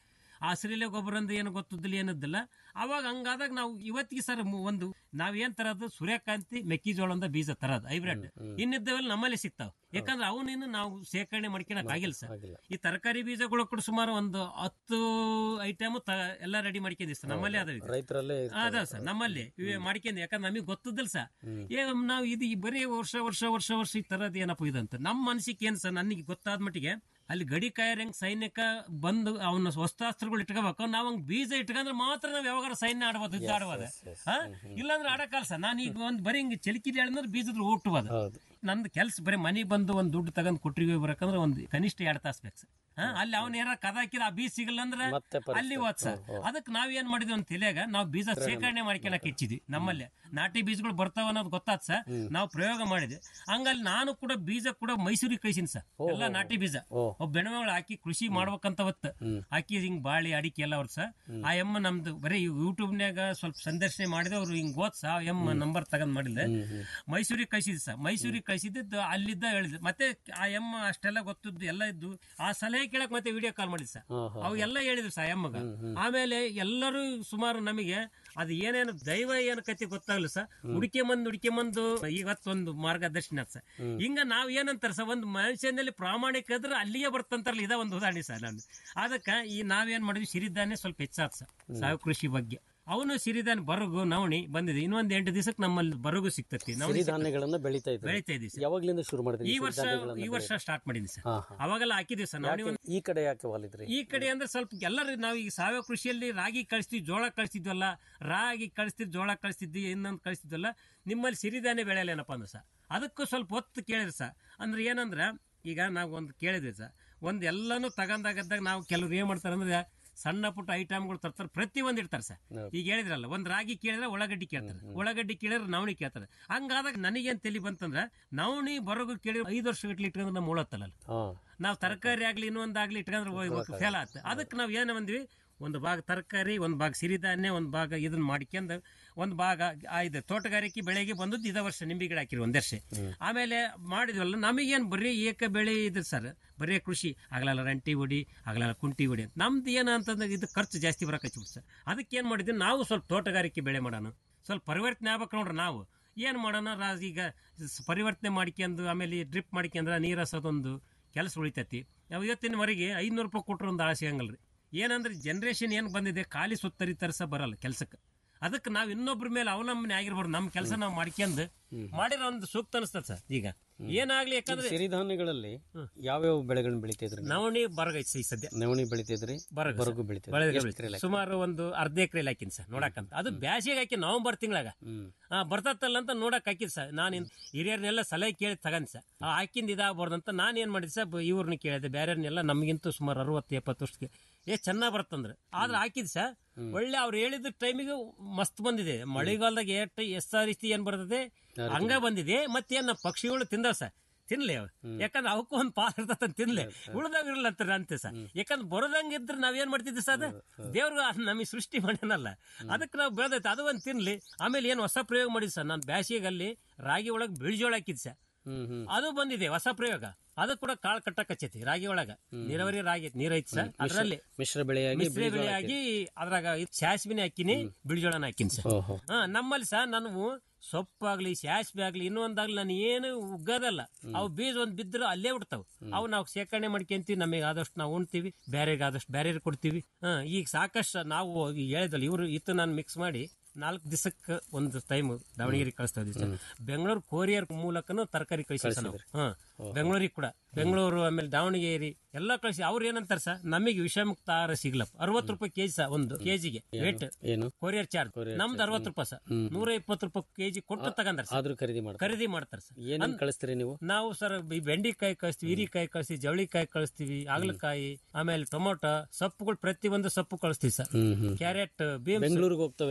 ಹಸಿರಿಲೆ ಗೊಬ್ಬರ ಅಂದ್ರೆ ಏನು ಗೊತ್ತಿದ್ದಿಲ್ಲ ಏನದ್ದಿಲ್ಲ ಅವಾಗ ಹಂಗಾದಾಗ ನಾವು ಇವತ್ತಿಗೆ ಸರ್ ಮು- ಒಂದು ನಾವೇನ್ ತರದು ಸೂರ್ಯಕಾಂತಿ ಮೆಕ್ಕೆಜೋಳದ ಬೀಜ ತರದ್ ಹೈಬ್ರಿಡ್ ಇನ್ನಿದ್ದವೆಲ್ಲ ನಮ್ಮಲ್ಲಿ ಸಿಗ್ತಾವ ಯಾಕಂದ್ರೆ ಅವನೇನು ನಾವು ಶೇಖರಣೆ ಮಾಡ್ಕೊಳಕ್ ಆಗಿಲ್ಲ ಸರ್ ಈ ತರಕಾರಿ ಬೀಜಗಳು ಕೂಡ ಸುಮಾರು ಒಂದು ಹತ್ತು ಐಟಮ್ ಎಲ್ಲ ರೆಡಿ ಮಾಡ್ಕೊಂಡಿವಿ ಸರ್ ನಮ್ಮಲ್ಲಿ ಅದಾವ ಈಗ. ರೈತರಲ್ಲೇ ಅದ ಸರ್ ನಮ್ಮಲ್ಲಿ ಇವೆ ಮಾಡ್ಕೊಂಡು ಯಾಕಂದ್ರೆ ನಮಗೆ ಗೊತ್ತದಿಲ್ಲ ಸರ್ ಏ ನಾವು ಇದು ಈ ಬರೀ ವರ್ಷ ವರ್ಷ ವರ್ಷ ವರ್ಷ ಈ ತರದ್ ಏನಪ್ಪ ಇದಂತ ನಮ್ಮ ಮನಸ್ಸಿಗೆ ಏನ್ ಸರ್ ನನಗೆ ಗೊತ್ತಾದ ಮಟ್ಟಿಗೆ ಅಲ್ಲಿ ಗಡಿ ಕಾಯರಂಗ್ ಸೈನಿಕ ಬಂದು ಅವನ ವಸ್ತಾಸ್ತ್ರಗಳು ಇಟ್ಕೋಬೇಕು ನಾವ್ ಹಂಗ್ ಬೀಜ ಇಟ್ಕೊಂಡ್ರೆ ಮಾತ್ರ ನಾವ್ ಯಾವಾಗ ಸೈನ್ಯ ಆಡ್ಬೋದು ಯುದ್ಧ ಆಡ್ಬೋದು ಹಾ? ಇಲ್ಲಾಂದ್ರೆ ಆಡಕ್ಕಲ್ಲ ಸರ್ ನಾನು ಈಗ ಒಂದ್ ಬರೀ ಹಿಂಗ್ ಚಲಿಕಿಲಿ ಹೇಳಿದ್ರೆ ಬೀಜದ್ರ ಊಟಬೋದು ನಂದು ಕೆಲ್ಸ ಬರೀ ಮನೆಗೆ ಬಂದು ಒಂದ್ ದುಡ್ಡು ತಗೊಂಡ್ ಕೊಟ್ರಿಗೆ ಬರಕಂದ್ರೆ ಒಂದ್ ಕನಿಷ್ಠ ಎರಡ್ ತಾಸ್ ಬೇಕು ಸರ್ ಹಾ? ಅಲ್ಲಿ ಅವನ ಏನಾರ ಕದ ಹಾಕಿದ ಆ ಬೀಜ ಸಿಗಲ್ಲ ಅಂದ್ರೆ ಮತ್ತೆ ಪರಿಸ್ಥಿತಿ. ಅಲ್ಲಿ ಹೋದ್ ಸರ್ ಅದಕ್ಕೆ ನಾವ್ ಏನ್ ಮಾಡಿದ್ವಿ ಅಂತ ತಿಳಿಯಾಗ ನಾವು ಬೀಜ ಶೇಖರಣೆ ಮಾಡ್ಕೊಳಕ್ ಹೆಚ್ಚಿದ್ವಿ ನಮ್ಮಲ್ಲಿ ನಾಟಿ ಬೀಜಗಳು ಬರ್ತಾವ ಅನ್ನೋದು ಗೊತ್ತಾತ್ ಸರ್ ನಾವು ಪ್ರಯೋಗ ಮಾಡಿದ್ವಿ ಹಂಗಲ್ಲಿ ನಾನು ಕೂಡ ಬೀಜ ಕೂಡ ಮೈಸೂರಿಗೆ ಕಳಿಸಿನಿ ಸರ್ ಎಲ್ಲ ನಾಟಿ ಬೀಜ ಒಬ್ಬ ಬೆಣಗಳು ಹಾಕಿ ಕೃಷಿ ಮಾಡ್ಬೇಕಂತ ಹೊತ್ತು ಹಾಕಿ ಹಿಂಗ್ ಬಾಳಿ ಅಡಿಕೆ ಎಲ್ಲ ಅವ್ರ ಸರ್ ಆ ಎಮ್ಮ ನಮ್ದು ಬರೀ ಯೂಟ್ಯೂಬ್ನ್ಯಾಗ ಸ್ವಲ್ಪ ಸಂದರ್ಶನ ಮಾಡಿದ ಅವ್ರು ಹಿಂಗ್ ಓದ್ಸ ಆ ಎಮ್ಮ ನಂಬರ್ ತಗೊಂಡ್ ಮಾಡಿದ್ದೆ ಮೈಸೂರಿಗೆ ಕಳಿಸಿದ್ ಸರ್ ಮೈಸೂರಿಗೆ ಕಳಿಸಿದ್ದು ಅಲ್ಲಿದ್ದ ಹೇಳಿದ್ ಮತ್ತೆ ಆ ಎಮ್ಮ ಅಷ್ಟೆಲ್ಲ ಗೊತ್ತಿದ್ದು ಎಲ್ಲ ಇದ್ದು ಆ ಸಲಹೆ ಕೇಳಕ್ ಮತ್ತೆ ವಿಡಿಯೋ ಕಾಲ್ ಮಾಡಿದ್ ಸರ್ ಅವು ಎಲ್ಲ ಹೇಳಿದ್ರು ಸರ್ ಎಮ್ಮಗ ಆಮೇಲೆ ಎಲ್ಲರೂ ಸುಮಾರು ನಮಗೆ ಅದು ಏನೇನು ದೈವ ಏನು ಕತೆ ಗೊತ್ತಾಗಲ್ಲ ಸರ್ ಹುಡುಕೆ ಮಂದ್ ಹುಡುಕೆ ಮಂದು ಇವತ್ತೊಂದು ಮಾರ್ಗದರ್ಶನ ಸರ್ ಹಿಂಗ ನಾವ್ ಏನಂತಾರ ಸರ್ ಒಂದು ಮನುಷ್ಯನಲ್ಲಿ ಪ್ರಾಮಾಣಿಕ ಇದ್ರೆ ಅಲ್ಲಿಗೆ ಬರ್ತಂತಾರಲ್ಲ ಇದ ಒಂದು ಉದಾಹರಣೆ ಸರ್ ನಾನು ಅದಕ್ಕೆ ಈ ನಾವೇನ್ ಮಾಡಿದ್ವಿ ಸಿರಿಧಾನ್ಯ ಸ್ವಲ್ಪ ಹೆಚ್ಚಾತ್ ಸರ್ ಸಾವು ಕೃಷಿ ಬಗ್ಗೆ ಅವನು ಸಿರಿಧಾನ್ಯ ಬರಗು ನವಣಿ ಬಂದಿದೆ ಇನ್ನೊಂದ್ ಎಂಟು ದಿವಸಕ್ಕೆ ನಮ್ಮಲ್ಲಿ ಬರಗು ಸಿಗ್ತತಿ ನವಣಿ ಸಿಗ್ತತಿ. ಸಿರಿಧಾನ್ಯಗಳನ್ನ ಬೆಳಿತಾ ಇದ್ದಾರೆ ಬೆಳಿತಾ ಇದೀವಿ ಸರ್ ಯಾವಾಗ್ಲಿಂದ ಶುರು ಮಾಡಿದ್ರಿ ಈ ವರ್ಷ ಈ ವರ್ಷ ಸ್ಟಾರ್ಟ್ ಮಾಡಿದ್ವಿ ಸರ್ ಹಾ, ಹಾ. ಅವಾಗೆಲ್ಲ ಹಾಕಿದೀವಿ ಸರ್ ನವಣಿ ಒಂದು ಈ ಕಡೆ ಯಾಕೆ ವಾಲಿದ್ರಿ ಈ ಕಡೆ ಅಂದ್ರೆ ಸ್ವಲ್ಪ ಎಲ್ಲರೂ ನಾವು ಈಗ ಸಾವಯವ ಕೃಷಿಯಲ್ಲಿ ರಾಗಿ ಕಳಿಸ್ತೀವಿ ಜೋಳ ಕಳಿಸ್ತಿದ್ವಲ್ಲ ರಾಗಿ ಕಳಿಸ್ತಿದ್ವಿ ಜೋಳ ಕಳಿಸ್ತಿದ್ವಿ ಇನ್ನೊಂದು ಕಳಿಸ್ತಿದ್ವಲ್ಲ ನಿಮ್ಮಲ್ಲಿ ಸಿರಿಧಾನ್ಯ ಬೆಳೆಯಲ್ಲ ಏನಪ್ಪ ಅಂದ್ರೆ ಸರ್ ಅದಕ್ಕೂ ಸ್ವಲ್ಪ ಒತ್ತು ಕೇಳಿದ್ರಿ ಸರ್ ಅಂದ್ರೆ ಏನಂದ್ರೆ ಈಗ ನಾವು ಒಂದು ಕೇಳಿದ್ವಿ ಸರ್ ಒಂದು ಎಲ್ಲಾನು ತಗೊಂಡಾಗದ್ದಾಗ ನಾವು ಕೆಲವ್ರು ಏನ್ ಮಾಡ್ತಾರೆ ಅಂದ್ರೆ ಸಣ್ಣ ಪುಟ್ಟ ಐಟಮ್ಗಳು ತರ್ತಾರೆ ಪ್ರತಿ ಒಂದ್ ಇಡ್ತಾರೆ ಸರ್ ಈಗ ಹೇಳಿದ್ರಲ್ಲ ಒಂದ್ ರಾಗಿ ಕೇಳಿದ್ರೆ ಉಳ್ಳಾಗಡ್ಡಿ ಕೇಳ್ತಾರೆ ಉಳ್ಳಾಗಡ್ಡಿ ಕೇಳಿದ್ರೆ ನವಣಿ ಕೇಳ್ತಾರೆ ಹಂಗಾದಾಗ ನನಗೇನ್ ತಲಿ ಬಂತಂದ್ರೆ ನವಣಿ ಬರೋಗು ಕೇಳಿದ್ರೆ ಐದು ವರ್ಷ ಗಟ್ಲಿ ಇಟ್ಕೊಂಡ್ರೆ ನಮ್ಮ ಉಳತ್ತಲ್ಲ ಹಾ ನಾವು ತರಕಾರಿ ಆಗ್ಲಿ ಇನ್ನೊಂದಾಗ್ಲಿ ಇಟ್ಕೊಂಡ್ರೆ ಫೇಲ್ ಆತ ಅದಕ್ಕೆ ನಾವು ಏನು ಬಂದ್ವಿ ಒಂದು ಭಾಗ ತರಕಾರಿ ಒಂದು ಭಾಗ ಸಿರಿಧಾನ್ಯ ಒಂದು ಭಾಗ ಇದನ್ನ ಮಾಡ್ಕೊಂಡು ಒಂದು ಭಾಗ ಆ ಇದು ತೋಟಗಾರಿಕೆ ಬೆಳೆಗೆ ಬಂದದ್ದು ಇದ ವರ್ಷ ನಿಂಬೆ ಗಿಡ ಹಾಕಿರಿ ಒಂದ್ ವರ್ಷ ಆಮೇಲೆ ಮಾಡಿದ್ವಲ್ಲ ನಮಗೇನು ಬರೀ ಏಕ ಬೆಳೆ ಇದ್ರ ಸರ್ ಬರೀ ಕೃಷಿ ಆಗ್ಲಲ್ಲ ರಂಟಿ ಹೊಡಿ ಆಗ್ಲಲ್ಲ ಕುಂಟಿ ಹೊಡಿ ಅಂತ ನಮ್ದು ಏನು ಅಂತಂದ್ರೆ ಇದು ಖರ್ಚು ಜಾಸ್ತಿ ಬರಕಚ್ಚಿ ಸರ್ ಅದಕ್ಕೆ ಏನು ಮಾಡಿದ್ವಿ ನಾವು ಸ್ವಲ್ಪ ತೋಟಗಾರಿಕೆ ಬೆಳೆ ಮಾಡೋಣ ಸ್ವಲ್ಪ ಪರಿವರ್ತನೆ ಆಗ್ಬೇಕು ನೋಡ್ರಿ ನಾವು ಏನು ಮಾಡೋಣ ರಾಜ್ ಈಗ ಸ್- ಪರಿವರ್ತನೆ ಮಾಡ್ಕೊಂಡು ಆಮೇಲೆ ಡ್ರಿಪ್ ಮಾಡ್ಕೊಂಡ್ರೆ ನೀರು ಹಸೋದೊಂದು ಕೆಲಸ ಉಳಿತೈತಿ ನಾವು ಇವತ್ತಿನವರೆಗೆ ಐನೂರು ರೂಪಾಯಿ ಕೊಟ್ಟರು ಒಂದು ಆಳ ಸಿಗಂಗಲ್ರಿ ಏನಂದ್ರೆ ಜನ್ರೇಷನ್ ಏನು ಬಂದಿದೆ ಖಾಲಿ ಸುತ್ತರಿ ತರಸ ಬರಲ್ಲ ಕೆಲ್ಸಕ್ಕೆ ಅದಕ್ಕೆ ನಾವು ಇನ್ನೊಬ್ರ ಮೇಲೆ ಅವಲಂಬನೆ ಆಗಿರ್ಬಾರ್ದು ನಮ್ಮ ಕೆಲಸ ನಾವು ಮಾಡ್ಕೊಂಡು ಮಾಡಿರೋ ಒಂದು ಸೂಕ್ತ ಅನಿಸ್ತದೆ ಸರ್ ಈಗ ಏನಾಗ್ಲಿ ಯಾಕಂದ್ರೆ ಸಿರಿಧಾನ್ಯಗಳಲ್ಲಿ ಯಾವ್ಯಾವ ಬೆಳೆಗಳನ್ನ ಬೆಳಿತಿದ್ರಿ ನವಣಿ ಬರಗೈತಿ ಈ ಸದ್ಯ ನವಣಿ ಬೆಳಿತಿದ್ರಿ ಬರಗ ಬರಗು ಬೆಳಿತಿದ್ರಿ ಬರಗ ಎಷ್ಟ್ ಬೆಳಿತೀವಿ. ಎಕರೆ ಸುಮಾರು ಒಂದು ಅರ್ಧ ಎಕರೆ ಹಾಕಿನಿ ಸರ್ ನೋಡಕ್ಕಂತ ಅದು ಬ್ಯಾಸಿಗೆ ಹಾಕಿ ನವೆಂಬರ್ ತಿಂಗಳಾಗ ಹ್ಮ್ ಆ ಬರ್ತತ್ತಲ್ಲ ಅಂತ ನೋಡಕ್ ಹಾಕಿದ್ ಸರ್ ನಾನು ಇನ್- ಹಿರಿಯರ್ನೆಲ್ಲ ಸಲಹೆ ಕೇಳಿ ತಗನ್ ಸರ್ ಆ ಹಾಕಿಂದ ಇದಾಗಬಾರ್ದು ಅಂತ ನಾನು ಏನ್ ಮಾಡಿದೆ ಸರ್ ಬ- ಇವ್ರನ್ನ ಕೇಳಿದೆ ಬೇರೆಯವ್ರನ್ನೆಲ್ಲ ನಮಗಿಂತೂ ಸುಮಾರು ಅರವತ್ತು ಎಪ್ಪತ್ತು ವರ್ಷಕ್ಕೆ ಏ ಚೆನ್ನಾಗ್ ಬರ್ತಂದ್ರೆ ಆದ್ರೆ ಹಾಕಿದ್ ಸರ್ ಒಳ್ಳೆ ಅವ್ರು ಹೇಳಿದ ಟೈಮಿಗೆ ಮಸ್ತ್ ಬಂದಿದೆ ಮಳೆಗಾಲದಾಗ ಎಷ್ಟು ಎಷ್ಟ ರೀತಿ ಏನ್ ಬರ್ತದೆ ಹಂಗ ಬಂದಿದೆ ಮತ್ತೇನ್ ಪಕ್ಷಿಗಳು ತಿಂದವ್ ಸರ್ ತಿನ್ಲಿ ಅವು ಯಾಕಂದ್ರೆ ಅವಕ್ಕೂ ಒಂದು ಪಾಲ್ ಇರ್ತದ ತಿನ್ಲಿ ಉಳ್ದಾಗ ಇರಲ್ಲ ಅಂತ ಅಂತೆ ಸರ್ ಯಾಕಂದ್ರೆ ಬರೋದಂಗ ಇದ್ರೆ ನಾವೇನ್ ಮಾಡ್ತಿದ್ವಿ ಸರ್ ದೇವ್ರಿಗೆ ನಮಗೆ ಸೃಷ್ಟಿ ಮಾಡ್ಯಾನಲ್ಲ ಅದಕ್ಕೆ ನಾವು ಬೆಳೆದೈತೆ ಅದು ಒಂದು ತಿನ್ಲಿ ಆಮೇಲೆ ಏನು ಹೊಸ ಪ್ರಯೋಗ ಮಾಡಿದ್ ಸರ್ ನಾನು ಬ್ಯಾಸಿಗಲ್ಲಿ ರಾಗಿ ಒಳಗೆ ಬಿಳಿಜೋಳ ಹಾಕಿದ್ ಸರ್ ಹ್ಮ್ ಹ್ಮ್ ಅದು ಬಂದಿದೆ ಹೊಸ ಪ್ರಯೋಗ ಅದು ಕೂಡ ಕಾಳು ಕಟ್ಟಕ್ ಹಚ್ಚೈತಿ ರಾಗಿ ಒಳಗ ನೀರಾವರಿ ರಾಗಿ ನೀರ್ ಐತಿ ಸರ್ ಅದರಲ್ಲಿ ಮಿಶ್ರ ಬೆಳೆಯಾಗಿ ಮಿಶ್ರ ಬೆಳೆಯಾಗಿ ಅದ್ರಾಗ ಇದ್ ಸಾಸಿವೆನೆ ಹಾಕಿನಿ ಬಿಳಿಜೋಳನ ಹಾಕಿನಿ ಸರ್ ಓಹೋ ಹಾ ನಮ್ಮಲ್ಲಿ ಸಹ ನಾನು ಸೊಪ್ಪಾಗ್ಲಿ ಸಾಸಿವೆ ಆಗ್ಲಿ ಇನ್ನೊಂದಾಗ್ಲಿ ನಾನು ಏನು ಉಗ್ಗದಲ್ಲ ಅವು ಬೀಜ ಒಂದ್ ಬಿದ್ರು ಅಲ್ಲೇ ಉಡ್ತಾವ್ ಅವು ನಾವು ಶೇಖರಣೆ ಮಾಡ್ಕೊಂತೀವಿ ನಮಗೆ ಆದಷ್ಟು ನಾವು ಉಣ್ತೀವಿ ಬೇರೆಗೆ ಆದಷ್ಟು ಬೇರೆ ಕೊಡ್ತೀವಿ ಹಾ ಈಗ ಸಾಕಷ್ಟು ನಾವು ಈಗ ಹೇಳಿದಲ್ಲ ಇವರು ಇತ್ತು ನಾನು ಮಿಕ್ಸ್ ಮಾಡಿ ನಾಲ್ಕು ದಿವಸಕ್ಕೆ ಒಂದು ಟೈಮ್ ದಾವಣಗೆರೆ ಕಳಿಸ್ತಾ ಇದ್ದೀವಿ ಸರ್ ಬೆಂಗಳೂರು ಕೊರಿಯರ್ ಮೂಲಕನೂ ತರಕಾರಿ ಕಳಿಸಿ ನಾವು ಹಾ ಬೆಂಗಳೂರಿಗೆ ಕೂಡ ಬೆಂಗಳೂರು ಆಮೇಲೆ ದಾವಣಗೆರೆ ಎಲ್ಲ ಕಳಿಸಿ ಅವ್ರು ಏನಂತಾರೆ ಸರ್ ನಮಗೆ ವಿಷಮುಕ್ತ ಆಹಾರ ಸಿಗ್ಲಪ್ಪ ಅರವತ್ತು ರೂಪಾಯಿ ಕೆಜಿ ಸರ್ ಒಂದು ಕೆಜಿಗೆ ವೇಟ್ ಏನು ಕೊರಿಯರ್ ಚಾರ್ಜ್ ನಮ್ದು ಅರವತ್ತು ರೂಪಾಯಿ ಸರ್ ನೂರ ಇಪ್ಪತ್ತು ರೂಪಾಯಿ ಕೆಜಿ ಕೊಟ್ಟು ತಗಂದ್ರ ಸರ್ ಆದ್ರೂ ಖರೀದಿ ಮಾಡ್ತಾರೆ ಖರೀದಿ ಮಾಡ್ತಾರೆ ಸರ್ ಏನೇನ್ ಕಳಿಸ್ತೀರಿ ನೀವು ನಾವು ಸರ್ ಈ ಬೆಂಡಿಕಾಯಿ ಕಳಿಸ್ತೀವಿ ಹೀರಿಕಾಯಿ ಕಳಿಸ್ತೀವಿ ಜವಳಿಕಾಯಿ ಕಳಿಸ್ತೀವಿ ಆಗ್ಲಕಾಯಿ ಆಮೇಲೆ ಟೊಮೊಟೊ ಸೊಪ್ಪುಗಳು ಪ್ರತಿ ಒಂದು ಸೊಪ್ಪು ಕಳಿಸ್ತೀವಿ sir hmm hmm carrot beans ಬೆಂಗಳೂರಿಗೆ ಹೋಗ್ತವೆ ನಿಮ್ಮ ಹೌದು ಬೆಳೆಗಳು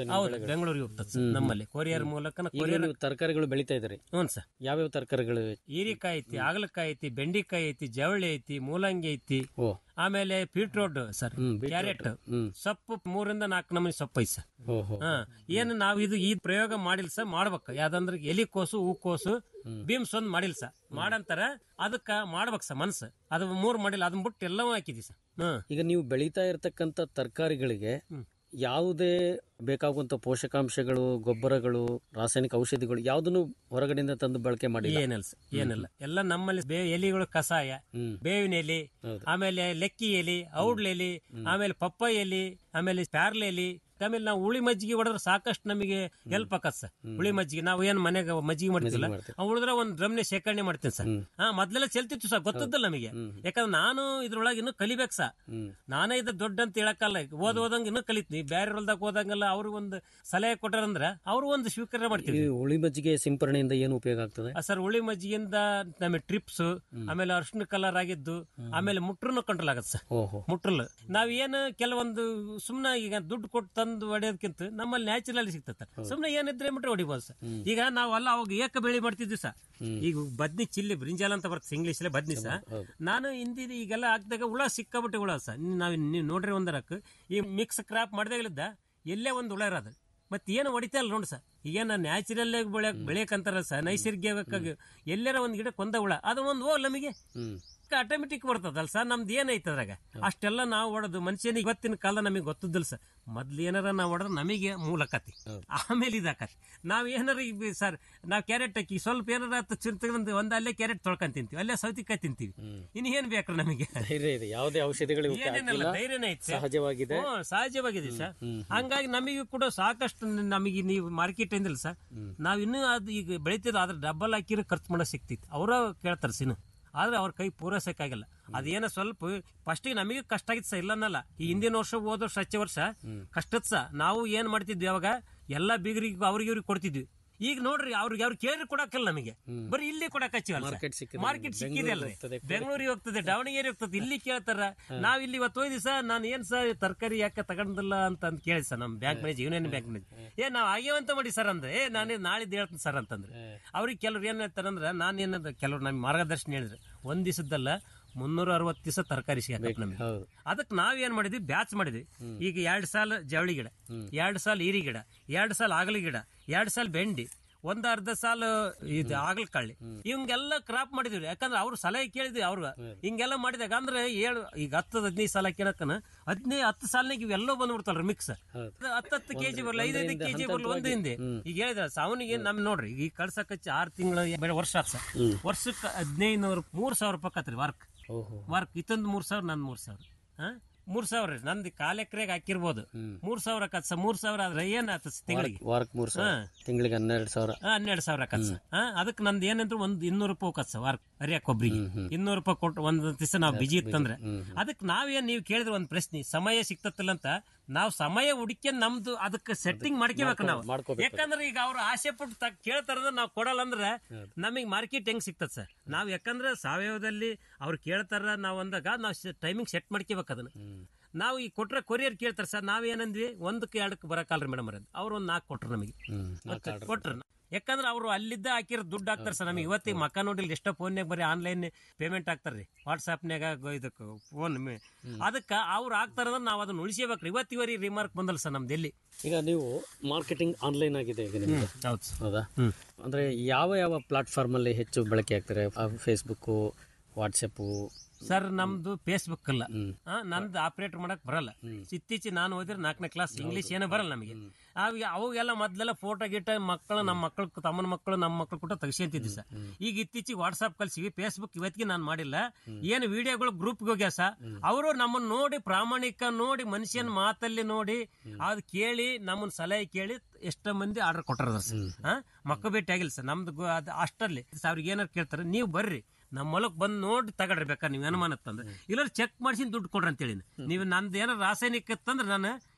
ಬೆಂಗಳೂರಿಗೆ ಹೋಗ್ತದೆ ಸರ್ ನಮ್ಮಲ್ಲಿ ಕೊರಿಯರ್ ಮೂಲಕ ಈಗ ಕೊರಿಯರ್ ನೀವು ತರಕಾರಿಗಳು ಬೆಳೀತಾ ಇದ್ರಿ ಹ್ಞೂ ಸರ್ ಯಾವ್ಯಾವ ತರಕಾರಿಗಳು ಹೀರಿಕಾಯಿ ಐತಿ ಹಾಗಲಕಾಯಿ ಐತಿ ಬೆಂಡಿಕಾಯಿ ಐತಿ ಜವಳಿ ಐತಿ ಮೂಲಂಗಿ ಐತಿ ಓ ಆಮೇಲೆ beetroot sir hmm, beetroot. Carrot hmm. ಸೊಪ್ಪು ಮೂರಿಂದ ನಾಲ್ಕು ನಮೂನಿ ಸೊಪ್ಪು ಐತಿ ಸರ್ ಓಹೋ ಹಾ ಏನು ನಾವು ಇದು ಈ ಪ್ರಯೋಗ ಮಾಡಿಲ್ಲ ಸರ್ ಮಾಡ್ಬೇಕು ಯಾವ್ದಂದ್ರೆ ಎಲಿಕೋಸು ಹೂಕೋಸು ಬೀಮ್ಸ್ ಒಂದ್ ಮಾಡಿಲ್ಲ ಸರ್ ಮಾಡಂತಾರ ಅದಕ್ಕ ಮಾಡ್ಬೇಕು ಸರ್ ಮನ್ಸು ಅದು ಮೂರ್ ಮಾಡಿಲ್ಲ ಅದನ್ನ ಬಿಟ್ಟು ಎಲ್ಲವೂ ಹಾಕಿದ್ವಿ ಸರ್ ಹ್ಮ್ ಈಗ ನೀವು ಬೆಳೀತಾ ಇರತಕ್ಕಂತ ತರಕಾರಿಗಳಿಗೆ ಯಾವುದೇ ಬೇಕಾಗುವಂತ ಪೋಷಕಾಂಶಗಳು ಗೊಬ್ಬರಗಳು ರಾಸಾಯನಿಕ ಔಷಧಿಗಳು ಯಾವುದನ್ನು ಹೊರಗಡೆಯಿಂದ ತಂದು ಬಳಕೆ ಮಾಡಿ ಏನಿಲ್ಲ ಸರ್ ಏನಿಲ್ಲ ಎಲ್ಲ ನಮ್ಮಲ್ಲಿ ಬೇ ಎಲಿಗಳು ಕಷಾಯ ಹ್ಮ್. ಬೇವಿನ ಎಲಿ ಹೌದು. ಆಮೇಲೆ ಲೆಕ್ಕಿ ಎಲಿ ಔಡ್ಲ ಎಲಿ ಆಮೇಲೆ ಪಪ್ಪಾಯ ಎಲಿ ಆಮೇಲೆ ಪ್ಯಾರ್ಲೆ ಎಲಿ ಆಮೇಲೆ ನಾವು ಹುಳಿ ಮಜ್ಜಿಗೆ ಹೊಡೆದ್ರೆ ಸಾಕಷ್ಟು ನಮಗೆ ಹೆಲ್ಪ್ ಆಕತ್ ಸರ್ ಹುಳಿ ಮಜ್ಜಿಗೆ ನಾವು ಏನ್ ಮನೆಗೆ ಮಜ್ಜಿಗೆ ಮಾಡ್ತಿಲ್ಲ ಮಾಡ್ತೀವಿ. ಅವ್ ಉಳಿದ್ರೆ ಒಂದ್ ಡ್ರಮ್ನೆ ಶೇಖರಣೆ ಮಾಡ್ತೀನಿ ಸರ್ ಹಾ ಮೊದ್ಲೆಲ್ಲ ಚೆಲ್ತಿತ್ತು ಸರ್ ಗೊತ್ತದ್ದಲ್ಲ ನಮಗೆ ಯಾಕಂದ್ರೆ ನಾನು ಇದ್ರೊಳಗೆ ಇನ್ನೂ ಕಲಿಬೇಕು ಸರ್ ಹ್ಮ್. ನಾನೇ ಇದು ದೊಡ್ಡ ಅಂತ ಹೇಳಕ್ಕಲ್ಲ ಓದ್ ಓದಂಗ ಇನ್ನೂ ಕಲಿತೀನಿ ಬೇರೆ ಹೊಲ್ದಾಗ ಹೋದಂಗೆಲ್ಲ ಅವ್ರಿಗೆ ಒಂದು ಸಲಹೆ ಕೊಟ್ಟಾರಂದ್ರ ಅವ್ರು ಒಂದು ಸ್ವೀಕಾರ ಈ ಮಾಡ್ತೀವಿ ಹುಳಿ ಮಜ್ಜಿಗೆ ಸಿಂಪರಣೆಯಿಂದ ಏನು ಉಪಯೋಗ ಆಗ್ತದೆ ಆ ಸರ್ ಹುಳಿ ಮಜ್ಜಿಗೆಯಿಂದ ನಮಗೆ ಟ್ರಿಪ್ಸ್ ಆಮೇಲೆ ಅರ್ಶಿನ ಕಲರ್ ಆಗಿದ್ದು ಆಮೇಲೆ ಮುಟ್ರನ್ನು ಕಂಟ್ರೋಲ್ ಆಗತ್ತೆ ಸರ್ ಓಹೋ ಮುಟ್ರಲ್ ನಾವ್ ಏನು ಕೆಲವೊಂದು ಸುಮ್ನೆ ಈಗ ದುಡ್ಡು ಕೊಟ್ಟು ತಂದು ಹೊಡೆಯೋದಕ್ಕಿಂತ ನಮ್ಮಲ್ಲಿ ನ್ಯಾಚುರಲ್ ಸಿಗ್ತದೆ ಸುಮ್ನೆ ಏನಿದ್ರೆ ಬಿಟ್ರೆ ಹೊಡಿಬೋದು ಸರ್ ಈಗ ನಾವು ಅಲ್ಲ ಅವಾಗ ಏಕ ಬೆಳಿ ಮಾಡ್ತಿದ್ವಿ ಸರ್ ಈಗ ಬದ್ನಿ ಚಿಲ್ಲಿ ಬ್ರಿಂಜಾಲ್ ಅಂತ ಬರ್ತದೆ ಇಂಗ್ಲಿಷ್ ಬದ್ನಿ ಸರ್ ನಾನು ಹಿಂದಿ ಈಗೆಲ್ಲ ಹಾಕಿದಾಗ ಹುಳ ಸಿಕ್ಕಾಬಿಟ್ಟೆ ಹುಳ ಸರ್ ನಾವ್ ನೀವು ನೋಡ್ರಿ ಒಂದರಕ್ಕೆ ಈ ಮಿಕ್ಸ್ ಕ್ರಾಪ್ ಮಾಡಿದಾಗಲಿದ್ದ ಎಲ್ಲೇ ಒಂದು ಹುಳ ಇರೋದು ಮತ್ತೆ ಏನು ಹೊಡಿತಾ ಇಲ್ಲ ನೋಡಿ ಸರ್ ಈಗೇನು ನ್ಯಾಚುರಲ್ ಬೆಳೆಯಕ್ ಬೆಳೆಯಕಂತಾರ ಸರ್ ನೈಸರ್ಗಿಕವಾಗಿ ಎಲ್ಲರ ಒಂದ್ ಗಿಡ ಕೊಂದ ಹುಳ ಅದು ಒಂದು ಹೋಗ್ ನಮಗೆ ಹ್ಮ್ ಆಟೋಮೆಟಿಕ್ ಬರ್ತದಲ್ಲ ಸರ್ ನಮ್ದು ಏನೈತೆ ಅದ್ರಾಗ ಅಷ್ಟೆಲ್ಲ ನಾವು ಹೊಡೆದು ಮನುಷ್ಯನಿಗೆ ಇವತ್ತಿನ ಕಾಲ ನಮಗೆ ಗೊತ್ತದಿಲ್ಲ ಸರ್ ಮೊದ್ಲು ಏನಾರ ನಾವು ಹೊಡೆದ್ರೆ ನಮಗೆ ಮೂಲಕತಿ ಆಮೇಲೆ ಇದಾಕತಿ ನಾವ್ ಏನಾರ ಈಗ ಸರ್ ನಾವು ಕ್ಯಾರೆಟ್ ಹಾಕಿ ಸ್ವಲ್ಪ ಏನಾರ ಚಿಂತಂದು ಒಂದ್ ಅಲ್ಲೇ ಕ್ಯಾರೆಟ್ ತೊಳ್ಕೊಂಡ್ ತಿಂತೀವಿ ಅಲ್ಲೇ ಸೌತಿಕಾಯಿ ತಿಂತೀವಿ ಇನ್ನು ಏನ್ ಬೇಕ್ರಿ ನಮಗೆ ಧೈರ್ಯ ಇದೆ ಯಾವುದೇ ಔಷಧಿಗಳು ಇವಕ್ಕೆ ಏನೇನಲ್ಲ ಹಾಕಿಲ್ಲ. ಧೈರ್ಯನೇ ಐತೆ ಸರ್. ಸಹಜವಾಗಿದೆ ಹ್ಮ್, ಸಹಜವಾಗಿದೆ ಸರ್ ಹಂಗಾಗಿ ನಮಗೆ ಕೂಡ ಸಾಕಷ್ಟು ನಮಗೆ ನೀವು ಮಾರ್ಕೆಟ್ ಇಂದಿಲ್ಲ ಸರ್ ನಾವ್ ಇನ್ನೂ ಅದು ಈಗ ಬೆಳಿತಿದ್ದು ಅದ್ರ ಡಬ್ಬಲ್ ಹಾಕಿರೋ ಖರ್ಚು ಮಾಡೋ ಸಿಕ್ತಿತ್ತು ಅವರ ಕೇಳ್ತಾರೆ ಸಿನು ಆದ್ರೆ ಅವ್ರ ಕೈ ಪೂರೈಸಕ್ಕಾಗಿಲ್ಲ ಅದೇನೋ ಸ್ವಲ್ಪ ಫಸ್ಟಿಗೆ ನಮಗೆ ಕಷ್ಟ ಆಗಿತ್ತು ಸರ್ ಇಲ್ಲ ಅನ್ನಲ್ಲ ಈ ಹಿಂದಿನ ವರ್ಷ ಹೋದ ವರ್ಷ ಹಚ್ಚ ವರ್ಷ ಕಷ್ಟದ ಸಹ ನಾವು ಏನ್ ಮಾಡ್ತಿದ್ವಿ ಅವಾಗ ಎಲ್ಲಾ ಬೀಗರಿಗೆ ಅವ್ರಿಗೆ ಇವ್ರಿಗೆ ಕೊಡ್ತಿದ್ವಿ ಈಗ ನೋಡ್ರಿ ಅವ್ರಿಗೆ ಅವ್ರು ಕೇಳಿ ಕೊಡಕ್ಕಿಲ್ಲ ನಮಗೆ ಬರೀ ಇಲ್ಲಿ ಕೊಡಕ್ Market ಸಿಕ್ಕಿದೆ. ಮಾರ್ಕೆಟ್ ಸಿಕ್ಕಿದೆ ಅಲ್ರಿ ಹೋಗ್ತದೆ, ಬೆಂಗಳೂರಿಗೆ ಹೋಗ್ತದೆ ದಾವಣಗೆರೆ ಹೋಗ್ತದೆ ಇಲ್ಲಿ ಕೇಳ್ತಾರ ನಾವ್ ಇಲ್ಲಿ ಇವತ್ತು ಹೋಯ್ದಿ ಸರ್ ನಾನು ಏನ್ ಸರ್ ತರಕಾರಿ ಯಾಕೆ ತಗೊಂಡಿಲ್ಲ ಅಂತ ಅಂದ್ ಕೇಳಿ ಸರ್ ನಮ್ bank manager union bank manager ಏ ನಾವ್ ಆಗ್ಯವಂತ ಮಾಡಿ ಸರ್ ಅಂದ್ರೆ ಏ ನಾನು ನಾಳಿದ್ದು ಹೇಳ್ತೀನಿ ಸರ್ ಅಂತಂದ್ರೆ ಅವ್ರಿಗೆ ಕೆಲವ್ರು ಏನ್ ಹೇಳ್ತಾರಂದ್ರೆ ನಾನು ಏನಂದ್ರೆ ಕೆಲವ್ರು ನಮ್ಗೆ ಮಾರ್ಗದರ್ಶನ ಹೇಳಿದ್ರೆ ಒಂದ್ ದಿವಸದಲ್ಲ ಮುನ್ನೂರ ಅರವತ್ತು ದಿವಸ ತರಕಾರಿ ಸಿಗಬೇಕು ನಮಗೆ ಹೌದು ಅದಕ್ಕೆ ನಾವ್ ಏನ್ ಮಾಡಿದ್ವಿ ಬ್ಯಾಚ್ ಮಾಡಿದ್ವಿ ಈಗ ಎರಡ್ ಸಾಲ ಜವಳಿ ಗಿಡ ಎರಡ್ ಸಾಲ ಈರಿ ಗಿಡ ಎರಡ್ ಸಾಲ ಆಗಲಿ ಗಿಡ ಎರಡ್ ಸಾಲ ಬೆಂಡಿ ಒಂದ್ ಅರ್ಧ ಸಾಲ ಇದು ಆಗಲ್ಕಳ್ಳಿ ಇವಂಗೆಲ್ಲ ಕ್ರಾಪ್ ಮಾಡಿದ್ವಿ ಯಾಕಂದ್ರೆ ಅವ್ರು ಸಲಹೆ ಕೇಳಿದ್ವಿ ಅವ್ರು ಹಿಂಗೆಲ್ಲ ಮಾಡಿದಾಗ ಅಂದ್ರೆ ಏಳು ಈಗ ಹತ್ತದ ಹದಿನೈದು ಸಾಲ ಕೇಳಕ್ಕನ ಹದಿನೈದು ಹತ್ತು ಸಾಲನಾಗ ಇವೆಲ್ಲ ಬಂದ್ಬಿಡ್ತಾವ್ರಿ ಮಿಕ್ಸ್ ಹತ್ತು ಹತ್ತು ಕೆಜಿ ಬರಲ್ಲ ಐದೈದು ಕೆಜಿ ಬರಲ್ಲ ಒಂದು ಹಿಂದೆ ಈಗ ಹೇಳಿದ್ರ ಅವನಿಗೆ ನಮ್ ನೋಡ್ರಿ ಈಗ ಕಳ್ಸಕ್ ಹಚ್ಚಿ ಆರು ತಿಂಗಳು ಬೇರೆ ವರ್ಷ ಆತ್ ಸರ್ ವರ್ಷಕ್ಕೆ ಹದಿನೈದು ನೂರು ಮೂರ್ ಸಾವಿರ ರೂಪಾಯಿ ಆಕತ್ರಿ ವರ್ಕ್ ಓಹೋ ವರ್ಕ್ ಇತ್ತೊಂದು ಮೂರ್ ಸಾವಿರ ನನ್ ಮೂರ್ ಸಾವಿರ ಹಾ ಮೂರ್ ಸಾವಿರ ರೀ ನಂದು ಕಾಲ್ ಎಕರೆಗೆ ಹಾಕಿರ್ಬೋದು ಮೂರ್ ಸಾವಿರ ಆಕತ್ ಸರ್ ಮೂರ್ ಸಾವಿರ ಆದ್ರೆ ಏನ್ ಆತ ತಿಂಗಳಿಗೆ ವಾರಕ್ಕೆ ಮೂರು ಸಾವಿರ ತಿಂಗಳಿಗೆ ಹನ್ನೆರಡು ಸಾವಿರ ಹನ್ನೆರಡು ಸಾವಿರ ಆಕತ್ ಸರ್ ಹಾ ಅದಕ್ಕೆ ನಂದು ಏನಂದ್ರೆ ಒಂದ್ ಇನ್ನೂರು ರೂಪಾಯಿ ಹೋಗತ್ ಸರ್ ವಾರಕ್ ಹರಿಯಾಕ ಒಬ್ರಿಗೆ ಇನ್ನೂರು ರೂಪಾಯಿ ಕೊಟ್ಟು ಒಂದ್ ದಿವಸ ನಾವು ಬಿಜಿ ಇತ್ತಂದ್ರೆ ಅದಕ್ಕೆ ನಾವೇನ್ ನೀವು ಕೇಳಿದ್ರೆ ಒಂದ್ ಪ್ರಶ್ನೆ ಸಮಯ ಸಿಕ್ತತ್ತಿಲ್ಲ ಅಂತ ನಾವು ಸಮಯ ಹುಡುಕಿ ನಮ್ದು ಅದಕ್ಕೆ ಸೆಟ್ಟಿಂಗ್ ಮಾಡ್ಕೋಬೇಕು ನಾವು ಮಾಡ್ಕೋಬೇಕು. ಯಾಕಂದ್ರೆ ಈಗ ಅವ್ರು ಆಸೆ ಪಟ್ಟು ತ- ಕೇಳ್ತಾರಂದ್ರೆ ನಾವು ಕೊಡಲ್ಲ ಅಂದ್ರೆ ನಮಗೆ ಮಾರ್ಕೆಟ್ ಹೆಂಗ್ ಸಿಗ್ತದೆ ಸರ್ ನಾವ್ ಯಾಕಂದ್ರೆ ಸಾವಯವದಲ್ಲಿ ಅವ್ರು ಕೇಳ್ತಾರ ನಾವ್ ಅಂದಾಗ ನಾವು ಟೈಮಿಂಗ್ ಸೆಟ್ ಮಾಡ್ಕೋಬೇಕು ಅದನ್ನ ನಾವು ಈ ಕೊಟ್ರೆ ಕೊರಿಯರ್ ಕೇಳ್ತಾರೆ ಸರ್ ನಾವೇನಂದ್ವಿ ಒಂದಕ್ಕೆ ಎರಡಕ್ಕೆ ಬರಕಾಲ್ರಿ ಮೇಡಮ್ ಅವ್ರು ಒಂದ್ ನಾಲ್ಕು ಕೊಟ್ರು ನಮಗೆ ಕೊಟ್ರ ಯಾಕಂದ್ರೆ ಅವರು ಅಲ್ಲಿದ್ದ ಹಾಕಿರೋ ದುಡ್ಡು ಹಾಕ್ತಾರೆ ಸರ್ ನಮಗೆ ಇವತ್ತಿಗೆ ಮಕ್ಕ ನೋಡಿಲ್ಲ ಎಷ್ಟೋ ಫೋನ್ಯಾಗ ಬರೀ ಆನ್ಲೈನ್ ಪೇಮೆಂಟ್ ಹಾಕ್ತಾರ್ರಿ ವಾಟ್ಸಾಪ್ನ್ಯಾಗ ಇದಕ್ಕೆ ಫೋನ್ ಅದಕ್ಕೆ ಅವ್ರು ಹಾಕ್ತಾರಂದ್ರೆ ನಾವು ಅದನ್ನ ಉಳಿಸಬೇಕ್ರಿ ಇವತ್ತಿವರಿ ರಿಮಾರ್ಕ್ ಬಂದಲ್ಲ ಸರ್ ನಮ್ದು ಎಲ್ಲಿ ಈಗ ನೀವು ಮಾರ್ಕೆಟಿಂಗ್ ಆನ್ಲೈನ್ ಆಗಿದೆ ಈಗ ನಿಮ್ದು ಹೌದು ಸರ್ ಹೌದಾ ಅಂದ್ರೆ ಯಾವ ಯಾವ ಪ್ಲಾಟ್ಫಾರ್ಮ್ ಅಲ್ಲಿ ಹೆಚ್ಚು ಬಳಕೆ ಆಗ್ತಾರೆ ಫೇಸ್ಬುಕ್ ವಾಟ್ಸಪ್ ಸರ್ ನಮ್ದು ಫೇಸ್ಬುಕ್ ಅಲ್ಲ ಆ, ನಂದು ಆಪರೇಟ್ ಮಾಡಕ್ ಬರಲ್ಲ ಇತ್ತೀಚೆಗೆ ನಾನು ಓದಿದ್ರೆ ನಾಲ್ಕನೇ ಕ್ಲಾಸ್ ಇಂಗ್ಲಿಷ್ ಏನೋ ಬರಲ್ಲ ನಮಗೆ ಅವಾಗ ಅವಾಗೆಲ್ಲ ಮೊದ್ಲೆಲ್ಲ ಫೋಟೋ ಗಿಟ ಮಕ್ಕಳು ನಮ್ಮ ಮಕ್ಕಳು ತಮ್ಮನ ಮಕ್ಕಳು ನಮ್ಮ ಮಕ್ಕಳು ಕೂಡ ತೆಗಿಸ್ಕೊಂತಿದ್ವಿ ಸರ್ ಈಗ ಇತ್ತೀಚೆಗೆ ವಾಟ್ಸಾಪ್ ಕಳ್ಸಿವಿ ಫೇಸ್ಬುಕ್ ಇವತ್ತಿಗೆ ನಾನು ಮಾಡಿಲ್ಲ ಏನು ವಿಡಿಯೋಗಳು ಗ್ರೂಪ್ಗೆ ಹೋಗ್ಯಾವ ಸರ್ ಅವರು ನಮ್ಮನ್ನ ನೋಡಿ ಪ್ರಾಮಾಣಿಕ ನೋಡಿ ಮನುಷ್ಯನ ಮಾತಲ್ಲಿ ನೋಡಿ ಅದು ಕೇಳಿ ನಮ್ಮನ್ನ ಸಲಹೆ ಕೇಳಿ ಎಷ್ಟೋ ಮಂದಿ ಆರ್ಡರ್ ಕೊಟ್ಟಾರ ಸರ್ ಹಾ ಮಕ್ಕ ಭೇಟಿ ಆಗಿಲ್ಲ ಸರ್ ನಮ್ದು ಗು- ಅದು ಅಷ್ಟಲ್ಲಿ ಅವ್ರಿಗೆ ಏನಾರು ಕೇಳ್ತಾರೆ ನೀವು ಬರ್ರಿ ನಮ್ಮ ಹೊಲಕ್ ಬಂದ್ ನೋಡಿ ತಗಡ್ರಿ ಬೇಕಾದ್ರೆ ನೀವು ಅನುಮಾನ ತಂದ್ರೆ ಇಲ್ಲ ಚೆಕ್ ಮಾಡಿಸಿ ದುಡ್ಡು ಕೊಡ್ರಿ ಅಂತೇಳಿ ನೀವು ನಂದು ಏನಾರ ರಾಸಾಯನಿಕ ಇತ್ತಂದ್ರೆ ನಾನು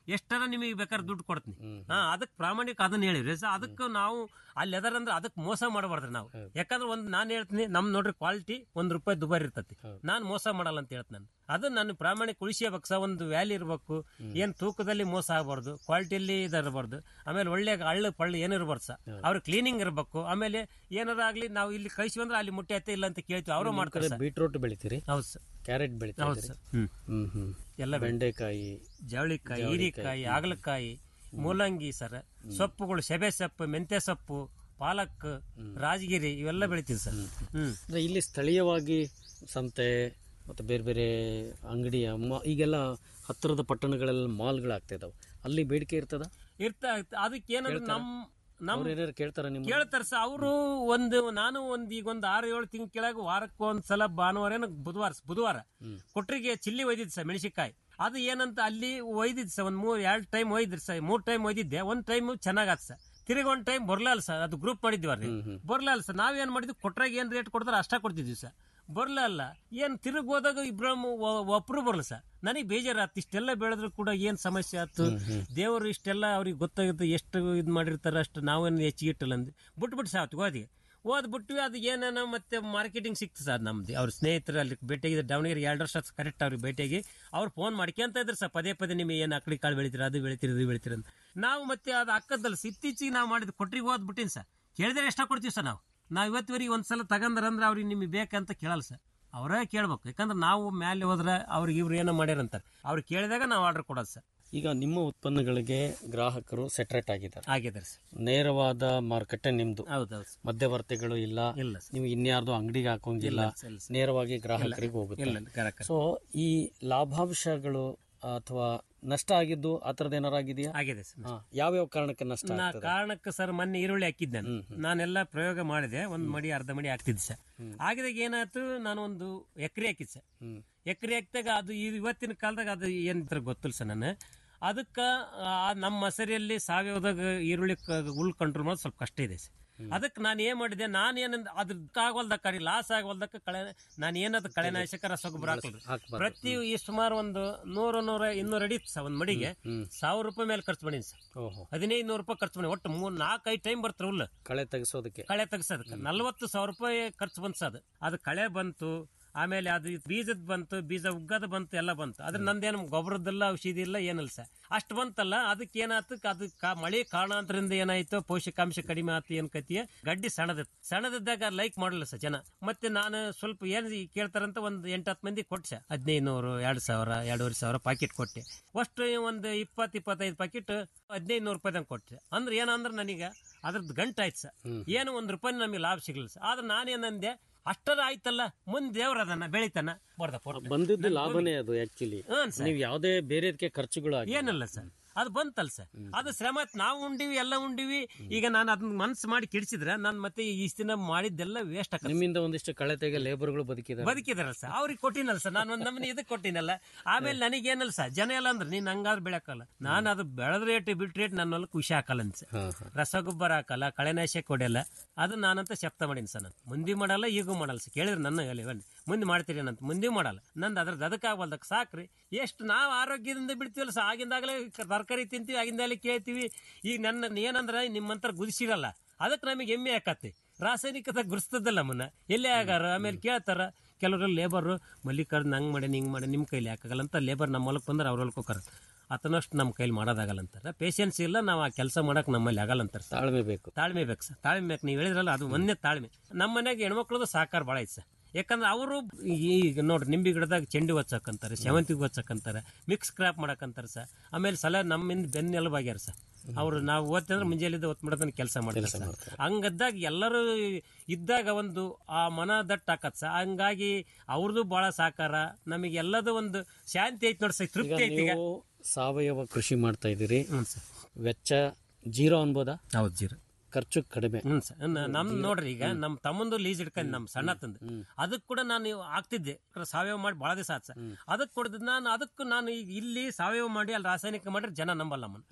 ಎಷ್ಟರ ನಿಮಗೆ ಬೇಕಾದ್ರೆ ದುಡ್ಡು ಕೊಡ್ತೀನಿ ಹಾ ಅದಕ್ಕೆ ಪ್ರಾಮಾಣಿಕ ಅದನ್ನ ಹೇಳಿವ್ರಿ ಸೊ ಅದಕ್ಕೆ ನಾವು ಅಲ್ಲಿ ಅದಾರಂದ್ರೆ ಅದಕ್ಕೆ ಮೋಸ ಮಾಡಬಾರ್ದ್ರಿ ನಾವು ಯಾಕಂದ್ರೆ ಒಂದು ನಾನು ಹೇಳ್ತೀನಿ ನಮ್ ನೋಡ್ರಿ ಕ್ವಾಲಿಟಿ ಒಂದ್ ರೂಪಾಯಿ ದುಬಾರಿ ಇರ್ತತಿ ನಾನು ಮೋಸ ಮಾಡಲ್ಲ ಅಂತ ಹೇಳ್ತೀನಿ ನಾನು ಅದು ನಾನು ಪ್ರಾಮಾಣಿಕ ಉಳಿಸಬೇಕು ಸಹ ಒಂದು ವ್ಯಾಲಿ ಇರಬೇಕು ಏನ್ ತೂಕದಲ್ಲಿ ಮೋಸ ಆಗಬಾರ್ದು ಕ್ವಾಲಿಟಿಯಲ್ಲಿ ಇದಿರಬಾರ್ದು ಆಮೇಲೆ ಒಳ್ಳೆ ಹಳ್ಳು ಪಳ್ಳು ಏನಿರಬಾರ್ದು ಸರ್ ಅವ್ರ ಕ್ಲೀನಿಂಗ್ ಇರಬೇಕು ಆಮೇಲೆ ಏನಾರ ಆಗ್ಲಿ ನಾವು ಇಲ್ಲಿ ಕಳಿಸಿ ಅಂದ್ರೆ ಅಲ್ಲಿ ಮುಟ್ಟೆ ಐತೆ ಇಲ್ಲ ಅಂತ ಕೇಳ್ತೀವಿ ಅವರು ಮಾಡ್ತಾರೆ ಸರ್ ಬೀಟ್ರೂಟ್ ಬೆಳಿತೀರಿ ಹೌದು ಸರ್ ಕ್ಯಾರೆಟ್ ಬೆಳಿತೀರಿ ಹೌದು ಸರ್ ಹ್ಮ್ ಹ್ಮ್ ಹ್ಮ್ ಎಲ್ಲ ಬೆಂಡೆಕಾಯಿ ಜವಳಿಕಾಯಿ ಹೀರಿಕಾಯಿ ಹಾಗಲಕಾಯಿ ಮೂಲಂಗಿ ಸರ್ ಸೊಪ್ಪುಗಳು ಸೆಬೆ ಸೊಪ್ಪು ಮೆಂತ್ಯ ಸೊಪ್ಪು ಪಾಲಕ್ ರಾಜಗಿರಿ ಇವೆಲ್ಲ ಬೆಳಿತೀವಿ ಸರ್ ಹ್ಮ್ ಅಂದ್ರೆ ಇಲ್ಲಿ ಸ್ಥಳೀಯವಾಗಿ ಸಂತೆ ಮತ್ತೆ ಬೇರೆ ಬೇರೆ ಅಂಗಡಿ ಅಮ್ಮ ಈಗೆಲ್ಲ ಹತ್ತಿರದ ಪಟ್ಟಣಗಳೆಲ್ಲ ಮಾಲ್ಗಳಾಗ್ತಾ ಇದಾವೆ ಅಲ್ಲಿ ಬೇಡಿಕೆ ಇರ್ತದ ಇರ್ತ ಅದಕ್ಕೆ ಏನಂದ್ರೆ ನಮ್ ನಮ್ ಅವ್ರು ಏನಾರು ಕೇಳ್ತಾರ ನಿಮ್ಮ ಕೇಳ್ತಾರ ಸರ್ ಅವರು ಒಂದು ನಾನು ಒಂದ್ ಈಗ ಒಂದ್ ಆರು ಏಳು ತಿಂಗಳ ಕೆಳಗೆ ವಾರಕ್ಕೆ ಒಂದ್ ಸಲ ಭಾನುವಾರ ಏನೋ ಬುಧವಾರ ಬುಧವಾರ ಕೊಟ್ರಿಗೆ ಚಿಲ್ಲಿ ಒಯ್ದಿದ್ ಸರ್ ಮೆಣಸಿಕಾಯಿ ಅದು ಏನಂತ ಅಲ್ಲಿ ಒಯ್ದಿದ್ ಸರ್ ಒಂದ್ ಮೂರ್ ಎರಡ್ ಟೈಮ್ ಒಯ್ದಿರ್ ಸರ್ ಮೂರ್ ಟೈಮ್ ಒಯ್ದಿದ್ದೆ ಒಂದ್ ಟೈಮ್ ಚೆನ್ನಾಗಾತ್ ಸರ್ ತಿರುಗಿ ಒಂದ್ ಟೈಮ್ ಬರ್ಲಲ್ಲ ಸರ್ ಅದು ಗ್ರೂಪ್ ಮಾಡಿದ್ವಿ ಬರ್ಲಲ್ಲ ಸರ್ ನಾವೇನ್ ಮಾಡಿದ್ವಿ ಕೊಟ್ರಾಗ ಏನ್ ರೇಟ್ ಕೊಡ್ತಾರ ಅಷ್ಟ ಕೊಡ್ತಿದ್ವಿ ಸರ್ ಬರ್ಲಲ್ಲ ಏನ್ ತಿರುಗಿ ಹೋದಾಗ ಇಬ್ರು ಒಬ್ರು ಬರ್ಲ ಸರ್ ನನಗೆ ಬೇಜಾರಾತ್ ಇಷ್ಟೆಲ್ಲ ಬೆಳೆದ್ರು ಕೂಡ ಏನ್ ಸಮಸ್ಯೆ ಆಯ್ತು ದೇವರು ಇಷ್ಟೆಲ್ಲ ಅವ್ರಿಗೆ ಗೊತ್ತಾಗುತ್ತೆ ಎಷ್ಟು ಇದ್ ಮಾಡಿರ್ತಾರ ಅಷ್ಟು ನಾವೇನು ಹೆಚ್ಚಿಗೆ ಇಟ್ಟಲ್ಲ ಅಂದ್ ಬಿಟ್ಬಿಟ್ಟು ಸಾತ್ ಓದಿ ಓದ್ ಬಿಟ್ವಿ ಅದು ಏನೇನೋ ಮತ್ತೆ ಮಾರ್ಕೆಟಿಂಗ್ ಸಿಕ್ತು ಸರ್ ನಮ್ದು ಅವ್ರ ಸ್ನೇಹಿತರು ಅಲ್ಲಿ ಭೇಟಿಯಾಗಿದ್ದು ದಾವಣಗೆರೆ ಎರಡು ವರ್ಷ ಕರೆಕ್ಟ್ ಅವ್ರಿಗೆ ಭೇಟಿಯಾಗಿ ಅವ್ರು ಫೋನ್ ಮಾಡ್ಕೊಂತ ಇದ್ರು ಸರ್ ಪದೇ ಪದೇ ನಿಮಗೆ ಏನು ಅಕ್ಕಡಿ ಕಾಳು ಬೆಳಿತೀರ ಅದು ಬೆಳಿತೀರಿ ಇದು ಬೆಳಿತೀರಿ ಅಂತ ನಾವು ಮತ್ತೆ ಅದು ಅಕ್ಕದಲ್ಲಿ ಇತ್ತೀಚೆಗೆ ನಾವು ಮಾಡಿದ ಕೊಟ್ರಿಗೆ ಓದ್ ಬಿಟ್ಟಿನಿ ಸರ್ ಕೇಳಿದ್ರೆ ಎಷ್ಟ ಕೊಡ್ತೀವಿ ಸರ್ ನಾವು ನಾವು ಇವತ್ತಿವರೆಗೆ ಒಂದ್ಸಲ ತಗಂದ್ರಂದ್ರೆ ಅವ್ರಿಗೆ ನಿಮಗೆ ಬೇಕಂತ ಕೇಳಲ್ಲ ಸರ್ ಅವರೇ ಕೇಳ್ಬೇಕು ಯಾಕಂದ್ರೆ ನಾವು ಮೇಲೆ ಹೋದ್ರೆ ಅವ್ರಿಗೆ ಇವ್ರು ಏನೋ ಮಾಡ್ಯಾರಂತಾರೆ ಅವ್ರು ಕೇಳಿದಾಗ ನಾವು ಆರ್ಡರ್ ಕೊಡೋದು ಸರ್ ಈಗ ನಿಮ್ಮ ಉತ್ಪನ್ನಗಳಿಗೆ ಗ್ರಾಹಕರು ಸೆಟ್ರೇಟ್ ಆಗಿದ್ದಾರೆ ಆಗಿದ್ದಾರೆ ಸರ್ ನೇರವಾದ ಮಾರುಕಟ್ಟೆ ನಿಮ್ದು ಹೌದೌದು ಸರ್ ಮಧ್ಯವರ್ತಿಗಳು ಇಲ್ಲ ಇಲ್ಲ ಸರ್ ನೀವು ಇನ್ಯಾರ್ದು ಅಂಗಡಿಗೆ ಹಾಕೋಂಗಿಲ್ಲ ಇಲ್ಲ ಸರ್, ಇಲ್ಲ ಸರ್. ನೇರವಾಗಿ ಗ್ರಾಹಕರಿಗೆ ಹೋಗುತ್ತೆ ಇಲ್ಲ ಕರೆಕ್ಟ್ ಸೊ ಈ ಲಾಭಾಂಶಗಳು ಅಥವಾ ನಷ್ಟ ಆಗಿದ್ದು ಆ ಥರದ್ದು ಏನಾರು ಆಗಿದೆಯಾ ಆಗಿದೆ ಸರ್ ಹಾ, ಯಾವ್ಯಾವ ಕಾರಣಕ್ಕೆ ನಷ್ಟ ನಾ ಆಗ್ತದೆ ಕಾರಣಕ್ಕೆ ಸರ್ ಮೊನ್ನೆ ಈರುಳ್ಳಿ ಹಾಕಿದ್ದೆ ನಾನು ನಾನೆಲ್ಲ ಪ್ರಯೋಗ ಮಾಡಿದೆ ಒಂದ್ ಮಡಿ ಅರ್ಧ ಮಡಿ ಹಾಕ್ತಿದ್ದೆ ಸರ್ ಆಗಿದಾಗ ಏನಾಯ್ತು ನಾನು ಒಂದು ಎಕರೆ ಹಾಕಿದ್ ಸರ್ ಎಕರೆ ಹಾಕಿದಾಗ ಅದು ಈ- ಇವತ್ತಿನ ಕಾಲದಾಗ ಅದು ಏನ್ ಗೊತ್ತಿಲ್ಲ ಸರ್ ನಾನು ಅದಕ್ಕ ಆ ನಮ್ಮ ಮಸರಿಯಲ್ಲಿ ಸಾವಯವದಾಗ ಈರುಳ್ಳಿ ಕ- ಹುಲ್ ಕಂಟ್ರೋಲ್ ಮಾಡೋದು ಸ್ವಲ್ಪ ಕಷ್ಟ ಇದೆ ಸರ್ ಅದಕ್ಕೆ ನಾನು ಏನ್ ಮಾಡಿದೆ ನಾನು ಏನಂದ ಅದ್ರ ಆಗವಲ್ದಕ್ಕ ಲಾಸ್ ಆಗವಲ್ದಕ್ಕ ಕಳೆ ನಾನು ಏನದು ಕಳೆನಾಶಕ ರಸಗೊಬ್ಬರ ಹಾಕಲ್ರಿ ಹಾಕ್ಬಾರ್ದು. ಪ್ರತಿ ಈ ಸುಮಾರು ಒಂದು ನೂರು ನೂರ ಇನ್ನೂರ ಅಡಿ ಸರ್ ಒಂದ್ ಮಡಿಗೆ ಸಾವಿರ ರೂಪಾಯಿ ಮೇಲೆ ಖರ್ಚು ಮಾಡೀನಿ ಸರ್ ಓಹೋ ಹದಿನೈದು ನೂರು ರೂಪಾಯಿ ಖರ್ಚು ಮಾಡಿ ಒಟ್ಟು ಮೂರ್ ನಾಲ್ಕೈದು ಟೈಮ್ ಬರ್ತಾರೆ ಹುಲ್ಲು ಕಳೆ ತೆಗೆಸೋದಕ್ಕೆ ಕಳೆ ತೆಗ್ಸೋದಕ್ಕೆ ನಲ್ವತ್ತು ಸಾವಿರ ರೂಪಾಯಿ ಖರ್ಚು ಬಂತು ಸರ್ ಅದು ಅದು ಕಳೆ ಬಂತು ಆಮೇಲೆ ಅದು ಬೀಜದ ಬಂತು ಬೀಜ ಉಗ್ಗದ ಬಂತು ಎಲ್ಲ ಬಂತು ಅದ್ರ ನಂದೇನು ಗೊಬ್ಬರದ್ದೆಲ್ಲ ಔಷಧಿ ಇಲ್ಲ ಏನಿಲ್ಲ ಸರ್ ಅಷ್ಟು ಬಂತಲ್ಲ ಅದಕ್ಕೆ ಏನಾಯ್ತು ಅದು ಕಾ- ಮಳೆ ಕಾರಣಾಂತರಿಂದ ಏನಾಯ್ತು ಪೌಷ್ಟಿಕಾಂಶ ಕಡಿಮೆ ಆಯ್ತು ಏನ್ ಕತಿಯ ಗಡ್ಡಿ ಸಣ್ಣದಿತ್ತು ಸಣ್ಣದಿದ್ದಾಗ ಲೈಕ್ ಮಾಡಲ್ಲ ಸರ್ ಜನ ಮತ್ತೆ ನಾನು ಸ್ವಲ್ಪ ಏನ್ ಕೇಳ್ತಾರಂತ ಒಂದು ಎಂಟತ್ತು ಮಂದಿ ಕೊಟ್ಟೆ ಸರ್ ಹದಿನೈದು ನೂರು ಎರಡು ಸಾವಿರ ಎರಡೂವರೆ ಸಾವಿರ ಪಾಕೆಟ್ ಕೊಟ್ಟೆ ಅಷ್ಟು ಒಂದು ಇಪ್ಪತ್ತು ಇಪ್ಪತ್ತೈದು ಪಾಕೆಟ್ ಹದಿನೈದು ನೂರು ರೂಪಾಯಿದಂಗೆ ಕೊಟ್ಟೆ ಅಂದ್ರೆ ಏನಂದ್ರೆ ನನಗೆ ಅದ್ರದ್ದು ಗಂಟಾಯ್ತು ಸರ್ ಏನು ಒಂದು ರೂಪಾಯಿ ನಮಗೆ ಲಾಭ ಸಿಗಲಿಲ್ಲ ಸರ್ ಆದ್ರೆ ನಾನೇನಂದೆ ಅಷ್ಟರ ಆಯ್ತಲ್ಲ ಮುಂದೆ ದೇವ್ರ ಅದನ್ನ ಬೆಳಿತಾನ ಬರ್ದ ಫೋಟೋ ಬಂದಿದ್ದು ಲಾಭನೇ ಅದು ಆಕ್ಚುಲಿ ಹ್ಞೂ ಸರ್ ನೀವು ಯಾವುದೇ ಬೇರೆದಕ್ಕೆ ಖರ್ಚುಗಳು ಆಗಿ ಏನಿಲ್ಲ ಸರ್ ಅದು ಬಂತಲ್ಲ ಸರ್ ಅದು ಶ್ರಮ ನಾವು ಉಂಡಿವಿ ಎಲ್ಲ ಉಂಡಿವಿ ಈಗ ನಾನು ಅದನ್ನ ಮನ್ಸು ಮಾಡಿ ಕೆಡಿಸಿದ್ರೆ ನಾನು ಮತ್ತೆ ಈ ದಿನ ಮಾಡಿದ್ದೆಲ್ಲ ವೇಸ್ಟ್ ಆಗ ನಿಮ್ಮಿಂದ ಒಂದಿಷ್ಟು ಕಳೆ ತೆಗೆ ಲೇಬರ್ಗಳು ಬದುಕಿದ್ದಾರೆ ಬದುಕಿದಾರಲ್ಲ ಸರ್ ಅವ್ರಿಗೆ ಕೊಟ್ಟಿನಲ್ಲ ಸರ್ ನಾನು ಒಂದು ನಮ್ಮನೆ ಇದಕ್ಕೆ ಕೊಟ್ಟಿನಲ್ಲ ಆಮೇಲೆ ನನಗೇನಲ್ಲ ಸರ್ ಜನ ಎಲ್ಲ ಅಂದ್ರೆ ನೀನ್ ಹಂಗಾದ್ರೆ ಬೆಳಕಲ್ಲ ನಾನು ಅದು ಬೆಳೆದ ರೇಟ್ ಬಿಟ್ಟು ರೇಟ್ ನನ್ನ ಹೊಲಕ್ಕೆ ಖುಷಿ ಹಾಕಲ್ಲ ಅಂತ ಹಾ, ಹಾ. ರಸಗೊಬ್ಬರ ಹಾಕಲ್ಲ ಕಳೆನಾಶಕ ಹೊಡೆಯಲ್ಲ ಅದು ನಾನಂತ ಶಬ್ದ ಮಾಡೀನಿ ಸರ್ ನಾನು ಮುಂದೆ ಮಾಡಲ್ಲ ಈಗೂ ಮಾಡಲ್ಲ ಸರ್ ಕೇಳಿದ್ರೆ ನನ್ನ ಹೇಳಿ ಬನ್ನಿ ಮುಂದೆ ಮಾಡ್ತೀರಿ ಏನಂತ ಮುಂದೆ ಮಾಡಲ್ಲ ನಂದು ಅದ್ರದ್ದು ಅದಕ್ಕಾಗಲ್ದಕ್ಕೆ ಸಾಕ್ರಿ ಎಷ್ಟು ನಾವು ಆರೋಗ್ಯದಿಂದ ಬಿಡ್ತೀವಲ್ಲ ಸರ್ ಆಗಿಂದಾಗಲೇ ತರಕಾರಿ ತಿಂತೀವಿ ಆಗಿಂದಾಗಲೇ ಕೇಳ್ತೀವಿ ಈಗ ನನ್ನ ಏನಂದ್ರೆ ನಿಮ್ಮಂತರ ಗುದಿಸಿರಲ್ಲ ಅದಕ್ಕೆ ನಮಗೆ ಹೆಮ್ಮೆ ಆಕತಿ ರಾಸಾಯನಿಕತೆ ಗುರ್ಸ್ತದಲ್ಲ ನಮ್ಮನ್ನ ಎಲ್ಲೇ ಆಗಾರ ಆಮೇಲೆ ಕೇಳ್ತಾರ ಕೆಲವರು ಲೇಬರ್ ಮಲ್ಲಿಕಾರ್ಜುನ್ ಹಂಗ್ ಮಾಡಿ ಹಿಂಗ್ ಮಾಡಿ ನಿಮ್ಮ ಕೈಲಿ ಹಾಕಾಗಲ್ಲ ಅಂತ ಲೇಬರ್ ನಮ್ಮ ಹೊಲಕ್ಕೆ ಬಂದ್ರೆ ಅವ್ರ ಹೊಲಕ್ಕೆ ಹೋಗಾರ ಆತನಷ್ಟು ನಮ್ಮ ಕೈಲಿ ಮಾಡೋದಾಗಲ್ಲ ಅಂತಾರೆ ಪೇಷನ್ಸ್ ಇಲ್ಲ ನಾವು ಆ ಕೆಲಸ ಮಾಡಕ್ ನಮ್ಮಲ್ಲಿ ಆಗಲ್ಲ ಅಂತಾರೆ ಸರ್ ತಾಳ್ಮೆ ಬೇಕು ತಾಳ್ಮೆ ಬೇಕು ಸರ್ ತಾಳ್ಮೆ ಬೇಕು ನೀವು ಹೇಳಿದ್ರಲ್ಲ ಅದು ಒಂದೇ ತಾಳ್ಮೆ ನಮ್ಮ ಮನೆಗೆ ಹೆಣ್ಮಕ್ಳದು ಸಹಕಾರ ಭಾಳ ಐತೆ ಸರ್ ಯಾಕಂದ್ರೆ ಅವರು ಈಗ ನೋಡ್ರಿ ನಿಂಬೆ ಗಿಡದಾಗ ಚೆಂಡು ಹಚ್ಚಕ್ಕಂತಾರೆ ಸೇವಂತಿಗೆ ಹಚ್ಚಕ್ಕಂತಾರೆ ಮಿಕ್ಸ್ ಕ್ರಾಪ್ ಮಾಡಕ್ಕಂತಾರೆ ಸರ್ ಆಮೇಲೆ ಸಲ ನಮ್ಮಿಂದ ಬೆನ್ನೆಲುಬಾಗ್ಯಾರ ಸರ್ ಅವರು ನಾವು ಓದ್ತಂದ್ರೆ ಮುಂಜಾನೆಯಿಂದ ಒತ್ತು ಮಾಡೋದನ್ನ ಕೆಲಸ ಮಾಡ್ತಾರೆ ಸರ್ ಹಂಗದ್ದಾಗ ಎಲ್ಲರೂ ಇದ್ದಾಗ ಒಂದು ಆ ಮನ ದಟ್ಟ ಹಾಕತ್ ಸರ್ ಹಂಗಾಗಿ ಅವ್ರದ್ದು ಭಾಳ ಸಹಕಾರ ನಮಗೆ ಎಲ್ಲದೂ ಒಂದು ಶಾಂತಿ ಐತಿ ನೋಡಿ ಸರ್ ಈಗ ತೃಪ್ತಿ ಐತಿ ಈಗ ನೀವು ಸಾವಯವ ಕೃಷಿ ಮಾಡ್ತಾ ಇದ್ದೀರಿ ಹ್ಞೂ ಸರ್ ವೆಚ್ಚ ಜೀರೋ ಅನ್ಬೋದಾ ಹೌದು ಜೀರೋ ಖರ್ಚು ಕಡಿಮೆ ಹ್ಮ್ ಸರ್ ನ- ನಮ್ ನೋಡ್ರಿ ಈಗ ನಮ್ ತಮ್ಮಂದು ಲೀಸ್ ಇಡ್ಕೊಂಡ್ ನಮ್ ಸಣ್ಣ ತಂದು ಅದಕ್ ಕೂಡ ನಾನು ಆಗ್ತಿದ್ದೆ ಸಾವಯವ ಮಾಡಿ ಬಹಳ ದಿವಸ ಆತ್ ಸರ್ ಅದಕ್ ಕೊಡ್ದು ನಾನು ಅದಕ್ಕೂ ನಾನು ಈಗ ಇಲ್ಲಿ ಸಾವಯವ ಮಾಡಿ ಅಲ್ಲಿ ರಾಸಾಯನಿಕ ಮಾಡಿದ್ರೆ ಜನ ನಂಬಲ್ಲ ನಮ್ಮನ್ನ ಹೌದು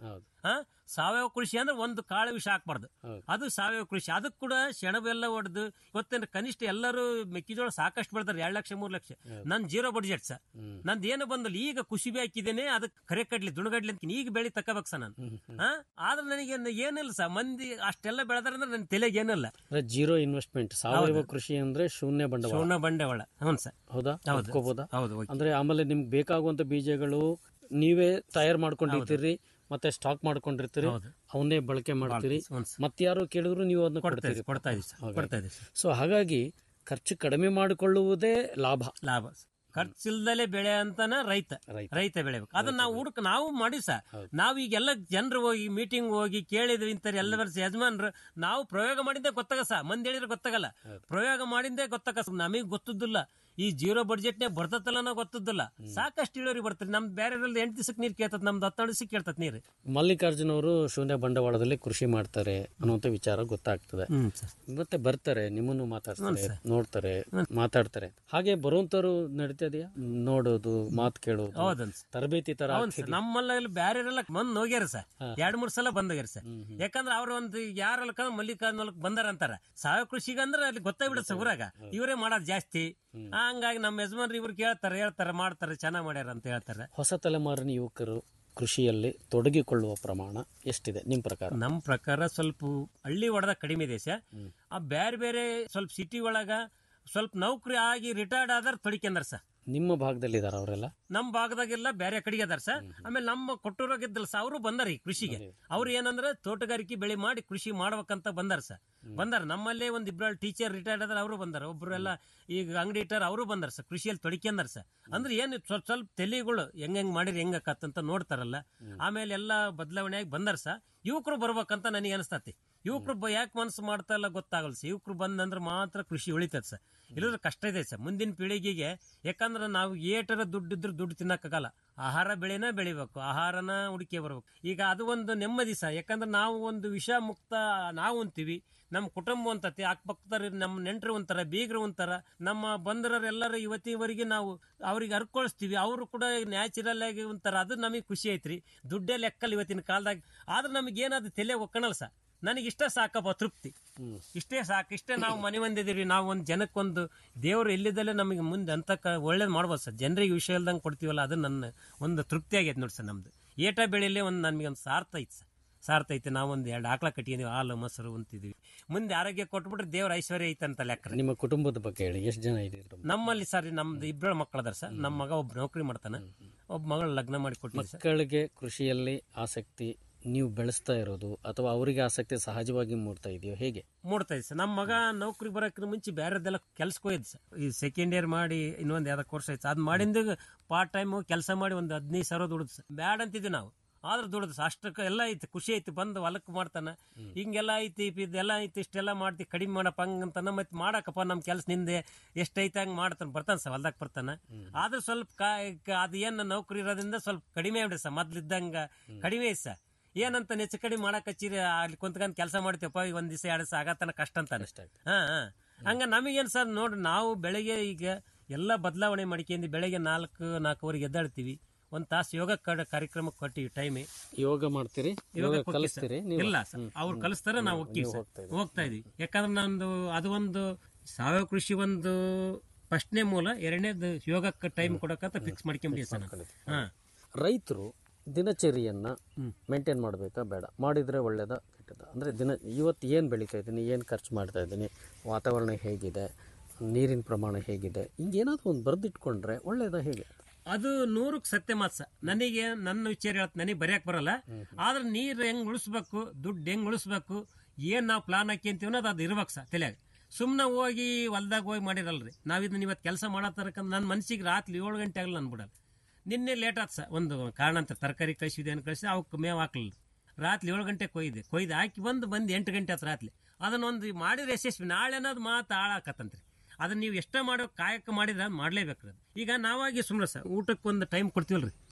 ಆ ಸಾವಯವ ಕೃಷಿ ಅಂದ್ರೆ ಒಂದು ಕಾಳು ವಿಷ ಹಾಕ್ಬಾರ್ದು ಅದು ಸಾವಯವ ಕೃಷಿ ಅದಕ್ಕೆ ಕೂಡ ಸೆಣಬೆಲ್ಲ ಹೊಡೆದು ಗೊತ್ತೇನು ಕನಿಷ್ಠ ಎಲ್ಲರೂ ಮೆಕ್ಕೆಜೋಳ ಸಾಕಷ್ಟು ಬೆಳ್ತಾರೆ ಎರಡ್ ಲಕ್ಷ ಮೂರ್ ಲಕ್ಷ ನನ್ ಜೀರೋ ಬಡ್ಜೆಟ್ ಸರ್ ನಂದು ಏನು ಬಂದಲ್ಲ ಈಗ ಕುಸಿಬಿ ಹಾಕಿದ್ದೇನೆ ಅದಕ್ಕೆ ಕರೆ ಕಡ್ಲಿ ದುಣಗಡ್ಲಿ ಅಂತ ಈಗ ಬೆಳಿ ತಕೋಬೇಕು ಸರ್ ನಾನು ಆ? ಆದ್ರೆ ನನಗೆ ಏನ್- ಏನಿಲ್ಲ ಸರ್ ಮಂದಿ ಅಷ್ಟೆಲ್ಲ ಬೆಳೆದಾರೆ ಅಂದ್ರೆ ನನ್ನ ತಲೆಗೆ ಏನಿಲ್ಲ ಅಂದ್ರೆ ಜೀರೋ ಇನ್ವೆಸ್ಟ್ಮೆಂಟ್ ಸಾವಯವ ಹೌದು. ಕೃಷಿ ಅಂದ್ರೆ ಶೂನ್ಯ ಬಂಡವಾಳ ಶೂನ್ಯ ಬಂಡವಾಳ ಹ್ಞೂ ಸರ್ ಹೌದಾ ಹೌದು. ಒಪ್ಕೋಬೋದಾ ಹೌದು ಓಕೆ. ಅಂದ್ರೆ ಆಮೇಲೆ ನಿಮ್ಗೆ ಬೇಕಾಗುವಂತ ಬೀಜಗಳು ನೀವೇ ತಯಾರು ಮಾಡ್ಕೊಂಡಿರ್ತೀರಿ ಮತ್ತೆ ಸ್ಟಾಕ್ ಮಾಡ್ಕೊಂಡಿರ್ತೀರಿ ಅವನ್ನೇ ಬಳಕೆ ಮಾಡ್ತೀರಿ ಮತ್ತಾರು ಕೇಳಿದ್ರು ನೀವು ಅದನ್ನ ಕೊಡ್ತಾ ಕೊಡ್ತೀರಿ ಇದೀವಿ, ಕೊಡ್ತಾ ಇದೀವಿ ಸರ್, ಕೊಡ್ತಾ ಇದೀವಿ ಸರ್. ಸೊ ಹಾಗಾಗಿ ಖರ್ಚು ಕಡಿಮೆ ಮಾಡಿಕೊಳ್ಳುವುದೇ ಲಾಭ ಲಾಭ ಖರ್ಚಿಲ್ದಲೆ ಬೆಳೆ ಅಂತಾನ ರೈತ ರೈತ ಬೆಳೆಬೇಕು ಅದನ್ನ ನಾವು ಹುಡುಕ ನಾವು ಮಾಡಿ ಸರ್ ನಾವು ಈಗೆಲ್ಲ ಜನರು ಹೋಗಿ ಮೀಟಿಂಗ್ ಹೋಗಿ ಕೇಳಿದ್ವಿ ಇಂತಾರೆ ಎಲ್ಲ ವರ್ಷ ಯಜಮಾನ್ರು ನಾವು ಪ್ರಯೋಗ ಮಾಡಿದ್ದೆ ಗೊತ್ತಾಗ ಸರ್ ಮಂದಿ ಹೇಳಿದ್ರೆ ಗೊತ್ತಾಗಲ್ಲ ಪ್ರಯೋಗ ಮಾಡಿದ್ದೆ ಗೊತ್ತಾಗ ನಮಗೆ ಗೊತ್ತದಿಲ್ಲ ಈ ಜೀರೋ ಬಡ್ಜೆಟ್ ನೇ ಬರ್ತದಲ್ಲ ನಾವು ಗೊತ್ತದಿಲ್ಲ ಸಾಕಷ್ಟು ಇಳುವರಿ ಬರ್ತದೆ ನಮ್ದು ಬೇರೆ ಎಂಟು ದಿವಸಕ್ಕೆ ನೀರು ಕೇಳ್ತದೆ ನಮ್ದು ಹತ್ತೆರಡು ದಿವಸಕ್ಕೆ ಕೇಳ್ತದೆ ನೀರು ಮಲ್ಲಿಕಾರ್ಜುನ್ ಅವರು ಶೂನ್ಯ ಬಂಡವಾಳದಲ್ಲಿ ಕೃಷಿ ಮಾಡ್ತಾರೆ ಅನ್ನುವಂಥ ವಿಚಾರ ಗೊತ್ತಾಗ್ತದೆ ಹ್ಮ್ ಸರ್. ಮತ್ತೆ ಬರ್ತಾರೆ ನಿಮ್ಮನ್ನು ಮಾತಾಡ್ತಾರೆ ಹ್ಮ್ ಸರ್. ನೋಡ್ತಾರೆ ಮಾತಾಡ್ತಾರೆ ಹಾಗೆ ಬರುವಂತವ್ರು ನಡೀತದೆಯಾ ನೋಡೋದು ಮಾತು ಕೇಳೋದು ಹೌದನ್ ಸರ್. ತರಬೇತಿ ತರ ಹೌದು ಸರ್ ನಮ್ಮಲ್ಲಿ ಬ್ಯಾರೆಲ್ಲ ಬಂದ್ ಹೋಗ್ಯಾರ ಸರ್ ಎರಡ್ ಮೂರ್ ಸಲ ಬಂದ್ ಹೋಗ್ಯಾರ ಸರ್ ಯಾಕಂದ್ರೆ ಅವ್ರ ಒಂದು ಯಾರಲ್ಲ ಮಲ್ಲಿಕಾರ್ಜುನ ಹೊಲಕ್ ಬಂದಾರ ಅಂತಾರ ಸಾವಯವ ಕೃಷಿಗೆ ಅಂದ್ರೆ ಅಲ್ಲಿ ಗೊತ್ತಾಗ್ಬಿಡುತ್ತೆ ಸರ್ ಊರಾಗ ಇವರೇ ಮಾಡೋದು ಜಾಸ್ತಿ ಹಂಗಾಗಿ ನಮ್ಮ ಯಜಮಾನ್ರು ಇವ್ರು ಕೇಳ್ತಾರೆ ಹೇಳ್ತಾರೆ ಮಾಡ್ತಾರೆ ಚೆನ್ನಾಗ್ ಮಾಡ್ಯಾರ ಅಂತ ಹೇಳ್ತಾರೆ ಹೊಸ ತಲೆಮಾರಿನ ಯುವಕರು ಕೃಷಿಯಲ್ಲಿ ತೊಡಗಿಕೊಳ್ಳುವ ಪ್ರಮಾಣ ಎಷ್ಟಿದೆ ನಿಮ್ ಪ್ರಕಾರ ನಮ್ ಪ್ರಕಾರ ಸ್ವಲ್ಪ ಹಳ್ಳಿ ಒಡೆದ ಕಡಿಮೆ ಇದೆ ಸರ್ ಆ ಬೇರೆ ಬೇರೆ ಸ್ವಲ್ಪ ಸಿಟಿ ಒಳಗ ಸ್ವಲ್ಪ ನೌಕರಿ ಆಗಿ ರಿಟೈರ್ಡ್ ಆದ್ರೆ ತೊಡಿಕೆಂದ್ರ ಸರ್ ನಿಮ್ಮ ಭಾಗದಲ್ಲಿ ಇದಾರ ಅವರೆಲ್ಲ ನಮ್ಮ ಭಾಗದಾಗೆಲ್ಲ ಬೇರೆ ಕಡೆಗೆ ಅದಾರ ಸರ್ ಆಮೇಲೆ ನಮ್ಮ ಕೊಟ್ಟೂರಾಗಿದ್ದಲ್ಲ ಸರ್ ಅವರು ಬಂದಾರ ಈ ಕೃಷಿಗೆ ಅವ್ರು ಏನಂದ್ರೆ ತೋಟಗಾರಿಕೆ ಬೆಳೆ ಮಾಡಿ ಕೃಷಿ ಮಾಡ್ಬೇಕಂತ ಬಂದಾರ ಸರ್ ಬಂದಾರ ನಮ್ಮಲ್ಲೇ ಒಂದ್ ಇಬ್ರು ಟೀಚರ್ ರಿಟೈರ್ಡ್ ಆದ್ರೆ ಅವರು ಬಂದಾರ ಒಬ್ರು ಎಲ್ಲ ಈಗ ಅಂಗಡಿ ಇಟ್ಟಾರ ಅವರು ಬಂದಾರ ಸರ್ ಕೃಷಿಯಲ್ಲಿ ತೊಡಕೊಂಡಾರ ಸರ್ ಅಂದ್ರೆ ಏನು ಸ್ವಲ್ಪ ಸ್ವಲ್ಪ ತಲೆಗಳು ಹೆಂಗ್ ಹೆಂಗ್ ಮಾಡಿರಿ ಹೆಂಗ್ ಆಕತ್ತಂತ ನೋಡ್ತಾರಲ್ಲ ಆಮೇಲೆ ಎಲ್ಲ ಬದಲಾವಣೆ ಆಗಿ ಬಂದಾರ ಸರ್ ಯುವಕರು ಬರ್ಬೇಕಂತ ನನಗೆ ಅನಿಸ್ತತಿ ಯುವಕರು ಯಾಕೆ ಮನಸ್ಸು ಮಾಡ್ತಾ ಇಲ್ಲ ಗೊತ್ತಾಗಲ್ಲ ಸರ್ ಯುವಕರು ಬಂದಂದ್ರೆ ಮಾತ್ರ ಕೃಷಿ ಉಳಿತದೆ ಸರ್ ಇಲ್ಲದ್ರೆ ಕಷ್ಟ ಇದೆ ಸರ್ ಮುಂದಿನ ಪೀಳಿಗೆಗೆ ಯಾಕಂದ್ರೆ ನಾವು ಏಟರ ದುಡ್ಡು ಇದ್ರೆ ದುಡ್ಡು ತಿನ್ನಕ್ಕಾಗಲ್ಲ ಆಹಾರ ಬೆಳೆನ ಬೆಳಿಬೇಕು ಆಹಾರನ ಹುಡುಕಿ ಬರ್ಬೇಕು ಈಗ ಅದು ಒಂದು ನೆಮ್ಮದಿ ಸರ್ ಯಾಕಂದ್ರೆ ನಾವು ಒಂದು ವಿಷ ಮುಕ್ತ ನಾವು ಅಂತೀವಿ ನಮ್ಮ ಕುಟುಂಬ ಅಂತತಿ ಅಕ್ಕಪಕ್ಕದವ್ರು ನಮ್ಮ ನೆಂಟರು ಒಂಥರ ಬೀಗರು ಒಂಥರ ನಮ್ಮ ಬಂದರೆಲ್ಲರೂ ಇವತ್ತಿನವರೆಗೆ ನಾವು ಅವ್ರಿಗೆ ಹರ್ಕೊಳಿಸ್ತೀವಿ ಅವರು ಕೂಡ ನ್ಯಾಚುರಲ್ ಆಗಿ ಒಂಥರ ಅದು ನಮಗೆ ಖುಷಿ ಐತ್ರಿ ದುಡ್ಡೇ ಲೆಕ್ಕಲ್ಲ ಇವತ್ತಿನ ಕಾಲದಾಗ ಆದ್ರೆ ನಮಗೆ ಏನಾದ್ರು ತಲೆ ಒಕ್ಕಣಲ್ಲ ಸರ್ ನನಗೆ ಇಷ್ಟ ಸಾಕಪ್ಪ ತೃಪ್ತಿ ಇಷ್ಟೇ ಸಾಕು ಇಷ್ಟೇ ನಾವು ಮನೆ ಬಂದಿದ್ದೀವಿ ನಾವು ಒಂದು ಜನಕ್ಕೊಂದು ದೇವರು ಎಲ್ಲಿದ್ದಲ್ಲೇ ನಮಗೆ ಮುಂದೆ ಅಂತ ಒಳ್ಳೇದು ಮಾಡ್ಬೋದು ಸರ್ ಜನರಿಗೆ ವಿಷಯ ಇಲ್ದಂಗೆ ಕೊಡ್ತೀವಲ್ಲ ಅದು ನನ್ನ ಒಂದು ತೃಪ್ತಿ ಆಗೈತೆ ನೋಡಿ ಸರ್ ನಮ್ದು ಏಟ ಬೆಳೆಯಲ್ಲೇ ಒಂದು ನಮಗೆ ಒಂದು ಸಾರ್ಥ ಐತೆ ಸರ್ ಸಾರ್ಥ ಐತೆ ನಾವೊಂದು ಎರಡು ಆಕಳ ಕಟ್ಟಿದೀವಿ ಹಾಲು ಮೊಸರು ಉಂತಿದ್ವಿ ಮುಂದೆ ಆರೋಗ್ಯ ಕೊಟ್ಬಿಟ್ರೆ ದೇವ್ರ ಐಶ್ವರ್ಯ ಐತೆ ಅಂತ ಲೆಕ್ಕ ನಿಮ್ಮ ಕುಟುಂಬದ ಬಗ್ಗೆ ಹೇಳಿ ಎಷ್ಟು ಜನ ಇದ್ದೀರಿ ನಮ್ಮಲ್ಲಿ ಸರ್ ನಮ್ದು ಇಬ್ಬರು ಮಕ್ಕಳದಾರ ಸರ್ ನಮ್ಮ ಮಗ ಒಬ್ಬ ನೌಕರಿ ಮಾಡ್ತಾನೆ ಒಬ್ಬ ಮಗಳು ಲಗ್ನ ಮಾಡಿ ಕೊಟ್ಟಿದ್ದೆ ಸರ್ ಮಕ್ಕಳಿಗೆ ಕೃಷಿಯಲ್ಲಿ ಆಸಕ್ತಿ ನೀವು ಬೆಳೆಸ್ತಾ ಇರೋದು ಅಥವಾ ಅವರಿಗೆ ಆಸಕ್ತಿ ಸಹಜವಾಗಿ ಮೂಡ್ತಾ ಇದೆಯೋ ಹೇಗೆ ಮೂಡ್ತಾ ಇದೆ ಸರ್ ನಮ್ಮ ಮಗ ನೌಕರಿ ಬರೋಕ್ಕಿಂತ ಮುಂಚೆ ಬೇರೆದೆಲ್ಲ ಕೆಲ್ಸಕ್ಕೆ ಹೋಯ್ತು ಸರ್ ಈ ಸೆಕೆಂಡ್ ಇಯರ್ ಮಾಡಿ ಇನ್ನೊಂದು ಯಾವ್ದೋ ಕೋರ್ಸ್ ಐತೆ ಅದು ಮಾಡಿಂದ ಪಾರ್ಟ್ ಟೈಮ್ ಕೆಲಸ ಮಾಡಿ ಒಂದು ಹದಿನೈದು ಸಾವಿರ ದುಡ್ದು ಸರ್ ಬ್ಯಾಡ್ ಅಂತಿದ್ವಿ ನಾವು ಆದ್ರೆ ದುಡ್ದು ಸರ್ ಅಷ್ಟಕ್ಕೆ ಎಲ್ಲ ಐತಿ ಖುಷಿ ಐತಿ ಬಂದು ಹೊಲಕ್ಕೆ ಮಾಡ್ತಾನೆ ಹಿಂಗೆಲ್ಲ ಐತಿ ಇದೆಲ್ಲ ಐತಿ ಇಷ್ಟೆಲ್ಲ ಮಾಡ್ತಿ ಕಡಿಮೆ ಮಾಡಪ್ಪ ಹಂಗಂತಾನ ಮತ್ತೆ ಮಾಡಕ್ಕಪ್ಪ ನಮ್ಮ ಕೆಲಸ ನಿಂದೆ ಎಷ್ಟೈತೆ ಹಂಗೆ ಮಾಡ್ತಾನೆ ಬರ್ತಾನೆ ಸರ್ ಹೊಲ್ದಾಗ ಬರ್ತಾನೆ ಆದ್ರೆ ಸ್ವಲ್ಪ ಕಾ- ಕ- ಅದು ಏನು ನೌಕರಿ ಇರೋದ್ರಿಂದ ಸ್ವಲ್ಪ ಕಡಿಮೆ ಆಗ್ಬಿಡಿ ಸರ್ ಮೊದ್ಲಿದ್ದಂಗೆ ಕಡಿಮೆ ಐತೆ ಸರ್ ಏನಂತ ಹೆಚ್ಚು ಕಡಿಮೆ ಮಾಡಕ್ ಹಚ್ಚಿರಿ ಅಲ್ಲಿ ಕುಂತ್ಕೊಂಡ್ ಕೆಲಸ ಮಾಡ್ತೀವಪ್ಪ ಈಗ ಒಂದ್ ದಿವಸ ಎರಡು ದಿವಸ ಆಗತ್ತನ ಕಷ್ಟ ಅಂತಾನೆ ಹಾ ಹಾ ಹಂಗ ನಮಗೇನ್ ಸರ್ ನೋಡ್ರಿ ನಾವು ಬೆಳಗ್ಗೆ ಈಗ ಎಲ್ಲ ಬದಲಾವಣೆ ಮಾಡ್ಕೊಂಡು ಬೆಳಗ್ಗೆ ನಾಲ್ಕು ನಾಲ್ಕುವರೆಗೆ ಎದ್ದಾಳ್ತೀವಿ ಒಂದ್ ತಾಸು ಯೋಗ ಕಡ- ಕಾರ್ಯಕ್ರಮಕ್ಕೆ ಕೊಟ್ಟಿವಿ ಟೈಮೇ ಯೋಗ ಮಾಡ್ತೀರಿ ಯೋಗ ಕಲಿಸ್ತೀರಿ ನೀವು ಇಲ್ಲ ಸರ್ ಅವ್ರು ಕಲಿಸ್ತಾರ ನಾವು ಹೋಗ್ತೀವಿ ನೀವು ಸರ್ ಹೋಗ್ತಾ ಇದೀವಿ ಯಾಕಂದ್ರೆ ನಮ್ದು ಅದು ಒಂದು ಸಾವಯವ ಕೃಷಿ ಒಂದು ಫಸ್ಟ್ನೇ ಮೂಲ ಎರಡನೇದು ಯೋಗಕ್ಕೆ ಟೈಮ್ ಕೊಡಕಂತ ಫಿಕ್ಸ್ ಮಾಡ್ಕೊಂಬಿಡಿ ಸರ್ ನಾನು. ಹಾ ರೈತರು ದಿನಚರಿಯನ್ನ ಮೇಂಟೈನ್ ಮಾಡಬೇಕಾ ಬೇಡ ಮಾಡಿದ್ರೆ ಒಳ್ಳೇದ ಕೆಟ್ಟದ ಅಂದ್ರೆ ದಿನ ಇವತ್ತು ಏನು ಬೆಳೀತಾ ಇದ್ದೀನಿ ಏನು ಖರ್ಚು ಮಾಡ್ತಾ ಇದ್ದೀನಿ ವಾತಾವರಣ ಹೇಗಿದೆ ನೀರಿನ ಪ್ರಮಾಣ ಹೇಗಿದೆ ಹಿಂಗೇನಾದ್ರು ಒಂದು ಬರೆದಿಟ್ಕೊಂಡ್ರೆ ಒಳ್ಳೇದ ಹೇಗೆ ಅದು ನೂರಕ್ಕೆ ಸತ್ಯ ಮಾತ್ ಸರ್ ನನಗೆ ನನ್ನ ವಿಚಾರ ಹೇಳ್ತ ನನಗೆ ಬರೆಯಕ್ ಬರಲ್ಲ ಆದ್ರೆ ನೀರು ಹೆಂಗ್ ಉಳಿಸ್ಬೇಕು ದುಡ್ಡು ಹೆಂಗ್ ಉಳಿಸ್ಬೇಕು ಏನ್ ನಾವು ಪ್ಲಾನ್ ಹಾಕ್ಯಂತೀವಿ ಅನ್ನೋದು ಅದು ಇರ್ಬೇಕು ಸರ್ ತಲೆಯಾಗ ಸುಮ್ಮನೆ ಹೋಗಿ ಹೊಲ್ದಾಗ ಹೋಗಿ ಮಾಡಿರಲ್ರಿ ನಾವು ಇದನ್ನ ಇವತ್ತು ಕೆಲಸ ಮಾಡತ್ತರಕಂದ್ರೆ ನನ್ನ ಮನ್ಸಿಗೆ ರಾತ್ರಿ ಏಳು ಗಂಟೆ ಆಗಲ್ಲ ನಾನು ಬಿಡಲ್ಲ ನಿನ್ನೆ ಲೇಟ್ ಆತ್ ಸರ್ ಒಂದು ಕಾರಣ ಅಂತ ತರಕಾರಿ ಕಳಿಸಿದೆ ಏನು ಕಳಿಸಿ ಅವಕ್ಕೆ ಮೇವು ಹಾಕ್ಲಿಲ್ಲ ರಾತ್ರಿ ಏಳು ಗಂಟೆ ಕೊಯ್ದೆ ಕೊಯ್ದು ಹಾಕಿ ಬಂದು ಬಂದು ಎಂಟು ಗಂಟೆ ಆತು ರಾತ್ರಿ ಅದನ್ನೊಂದು ಮಾಡಿದ್ರೆ ಯಶಸ್ವಿ ನಾಳೆ ಅನ್ನೋದು ಮಾತು ಹಾಳಾಕತ್ತಂತ್ರಿ ಅದನ್ನ ನೀವು ಎಷ್ಟೇ ಮಾಡೋ ಕಾಯಕ ಮಾಡಿದ್ರೆ ಅದು ಮಾಡಲೇಬೇಕು ಈಗ ನಾವಾಗಿ ಸುಮ್ಮನೆ ಸರ್ ಊಟಕ್ಕೆ ಒಂದು ಟೈಮ್ ಕೊಡ್ತೀವಲ್ರಿ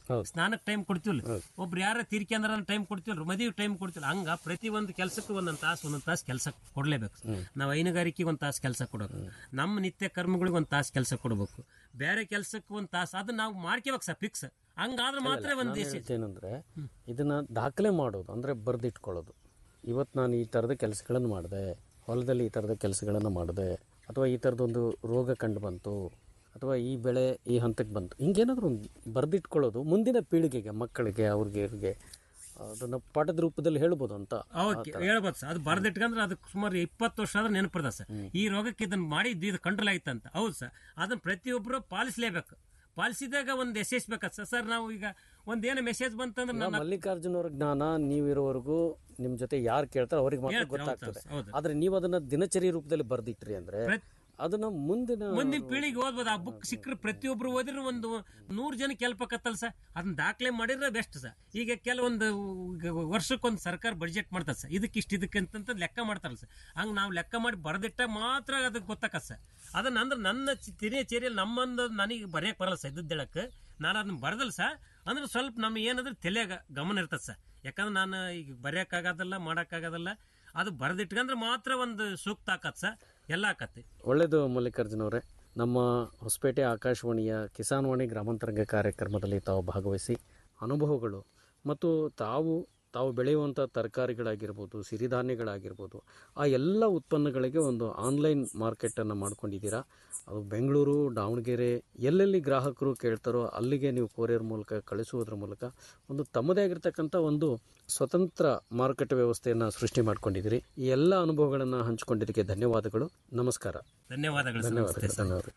ಸ್ನಾನಕ್ಕೆ ಟೈಮ್ ಕೊಡ್ತೀವಲ್ಲ ಒಬ್ರು ಯಾರ ತೀರ್ಕೊಂಡ್ರ ಟೈಮ್ ಕೊಡ್ತೀವಲ್ಲ ಮದುವೆ ಟೈಮ್ ಕೊಡ್ತಿಲ್ಲ ಹಂಗ ಪ್ರತಿ ಒಂದು ಕೆಲಸಕ್ಕೂ ಒಂದೊಂದು ತಾಸು ಒಂದೊಂದು ತಾಸು ಕೆಲಸ ಕೊಡ್ಲೇಬೇಕು ನಾವು ಹೈನುಗಾರಿಕೆಗೆ ಒಂದು ತಾಸು ಕೆಲಸ ಕೊಡಬೇಕು ನಮ್ಮ ನಿತ್ಯ ಕರ್ಮಗಳಿಗೆ ಒಂದು ತಾಸು ಕೆಲಸ ಕೊಡಬೇಕು ಬೇರೆ ಕೆಲಸಕ್ಕೆ ಒಂದು ತಾಸು ಅದನ್ನ ನಾವು ಮಾಡ್ಕೋಬೇಕು ಸರ್ ಫಿಕ್ಸ್ ಹಂಗಾದ್ರೆ ಮಾತ್ರ ಒಂದು ದೇಶ ಏನಂದ್ರೆ ಇದನ್ನ ದಾಖಲೆ ಮಾಡೋದು ಅಂದ್ರೆ ಬರೆದಿಟ್ಕೊಳ್ಳೋದು ಇವತ್ತು ನಾನು ಈ ಥರದ ಕೆಲಸಗಳನ್ನು ಮಾಡಿದೆ ಹೊಲದಲ್ಲಿ ಈ ಥರದ ಕೆಲಸಗಳನ್ನು ಮಾಡಿದೆ ಅಥವಾ ಈ ಥರದೊಂದು ರೋಗ ಕಂಡು ಬಂತು ಅಥವಾ ಈ ಬೆಳೆ ಈ ಹಂತಕ್ಕೆ ಬಂತು ಹಿಂಗೇನಾದರೂ ಒಂದು ಬರೆದಿಟ್ಕೊಳ್ಳೋದು ಮುಂದಿನ ಪೀಳಿಗೆಗೆ ಮಕ್ಕಳಿಗೆ ಅವ್ರಿಗೆ ಇವ್ರಿಗೆ ಅದನ್ನು ಪಾಠದ ರೂಪದಲ್ಲಿ ಹೇಳ್ಬೋದು ಅಂತ ಓಕೆ ಹೇಳ್ಬೋದು ಸರ್ ಅದು ಬರ್ದಿಟ್ಕಂದ್ರೆ ಅದಕ್ಕೆ ಸುಮಾರು ಇಪ್ಪತ್ತು ವರ್ಷ ಆದ್ರೆ ನೆನಪಿದ ಸರ್ ಈ ರೋಗಕ್ಕೆ ಇದನ್ನ ಮಾಡಿದ್ದು ಇದು ಕಂಟ್ರೋಲ್ ಆಯ್ತಂತ ಹೌದು ಸರ್ ಅದನ್ನ ಪ್ರತಿಯೊಬ್ಬರು ಪಾಲಿಸಲೇಬೇಕು ಪಾಲಿಸಿದಾಗ ಒಂದು ಯಶಸ್ಬೇಕತ್ ಸರ್ ಸರ್ ನಾವು ಈಗ ಒಂದೇನು ಮೆಸೇಜ್ ಬಂತಂದ್ರೆ ನಾವು ನನ್ನ ಮಲ್ಲಿಕಾರ್ಜುನ ಅವ್ರ ಜ್ಞಾನ ನೀವಿರೋವರೆಗೂ ನಿಮ್ ಜೊತೆ ಯಾರು ಕೇಳ್ತಾರೆ ಅವ್ರಿಗೆ ಮಾತ್ರ ಹೇಳ್ತಾರೆ, ಹೌದು ಗೊತ್ತಾಗ್ತದೆ ಸರ್, ಹೌದು. ಆದ್ರೆ ನೀವು ಅದನ್ನ ದಿನಚರಿ ರೂಪದಲ್ಲಿ ಬರ್ದಿಟ್ರಿ ಅಂದ್ರೆ ಅದನ್ನ ಮುಂದಿನ ಮುಂದಿನ ಪೀಳಿಗೆ ಓದ್ಬೋದು ಆ ಬುಕ್ ಸಿಕ್ಕರೆ ಪ್ರತಿಯೊಬ್ರು ಓದಿದ್ರೆ ಒಂದು ನೂರು ಜನ ಕೆಲ್ಪಕತ್ತಲ್ಲ ಸರ್ ಅದನ್ನ ದಾಖಲೆ ಮಾಡಿದ್ರೆ ಬೆಸ್ಟ್ ಸರ್ ಈಗ ಕೆಲವೊಂದು ಈಗ ವರ್ಷಕ್ಕೊಂದು ಸರ್ಕಾರ ಬಡ್ಜೆಟ್ ಮಾಡ್ತದೆ ಸರ್ ಇದಕ್ಕೆ ಇಷ್ಟು ಇದಕ್ಕೆ ಅಂತ ಲೆಕ್ಕ ಮಾಡ್ತಾರಲ್ಲ ಸರ್ ಹಂಗೆ ನಾವು ಲೆಕ್ಕ ಮಾಡಿ ಬರೆದಿಟ್ಟ ಮಾತ್ರ ಅದಕ್ಕೆ ಗೊತ್ತಾಕತ್ ಸರ್ ಅದನ್ನ ಅಂದ್ರೆ ನನ್ನ ಚಿ- ತಿರಿಯ ಚೇರಿಯಲ್ಲಿ ನಮ್ಮೊಂದು ನನಗೆ ಬರೆಯಕ್ಕೆ ಬರಲ್ಲ ಸರ್ ಇದ್ದಳಕ್ಕೆ ನಾನು ಅದನ್ನ ಬರ್ದಲ್ಲ ಸರ್ ಅಂದ್ರೆ ಸ್ವಲ್ಪ ನಮ್ಗೆ ಏನಂದ್ರೆ ತಲೆಯಾಗ ಗಮನ ಇರ್ತದೆ ಸರ್ ಯಾಕಂದ್ರೆ ನಾನು ಈಗ ಬರೆಯೋಕ್ಕಾಗೋದಲ್ಲ ಮಾಡೋಕ್ಕಾಗೋದಲ್ಲ ಅದು ಬರೆದಿಟ್ಕಂದ್ರೆ ಮಾತ್ರ ಒಂದು ಸೂಕ್ತ ಆಕತ್ ಸರ್ ಎಲ್ಲ ಆಕತ್ತೆ ಒಳ್ಳೆಯದು ಮಲ್ಲಿಕಾರ್ಜುನ ಅವರೇ ನಮ್ಮ ಹೊಸಪೇಟೆ ಆಕಾಶವಾಣಿಯ ಕಿಸಾನ್ ವಾಣಿ ಗ್ರಾಮಾಂತರಂಗ ಕಾರ್ಯಕ್ರಮದಲ್ಲಿ ತಾವು ಭಾಗವಹಿಸಿ ಅನುಭವಗಳು ಮತ್ತು ತಾವು ತಾವು ಬೆಳೆಯುವಂಥ ತರಕಾರಿಗಳಾಗಿರ್ಬೋದು ಸಿರಿಧಾನ್ಯಗಳಾಗಿರ್ಬೋದು ಆ ಎಲ್ಲ ಉತ್ಪನ್ನಗಳಿಗೆ ಒಂದು ಆನ್ಲೈನ್ ಮಾರ್ಕೆಟನ್ನು ಮಾಡ್ಕೊಂಡಿದ್ದೀರಾ ಅದು ಬೆಂಗಳೂರು ದಾವಣಗೆರೆ ಎಲ್ಲೆಲ್ಲಿ ಗ್ರಾಹಕರು ಕೇಳ್ತಾರೋ ಅಲ್ಲಿಗೆ ನೀವು ಕೊರಿಯರ್ ಮೂಲಕ ಕಳಿಸುವುದರ ಮೂಲಕ ಒಂದು ತಮ್ಮದೇ ಆಗಿರ್ತಕ್ಕಂಥ ಒಂದು ಸ್ವತಂತ್ರ ಮಾರುಕಟ್ಟೆ ವ್ಯವಸ್ಥೆಯನ್ನು ಸೃಷ್ಟಿ ಮಾಡ್ಕೊಂಡಿದ್ದೀರಿ ಈ ಎಲ್ಲ ಅನುಭವಗಳನ್ನು ಹಂಚಿಕೊಂಡಿದ್ದಕ್ಕೆ ಧನ್ಯವಾದಗಳು ನಮಸ್ಕಾರ ಧನ್ಯವಾದಗಳು ಸರ್. ಧನ್ಯವಾದಗಳು ನಮಸ್ತೆ ಸರ್. ಧನ್ಯವಾದಗಳು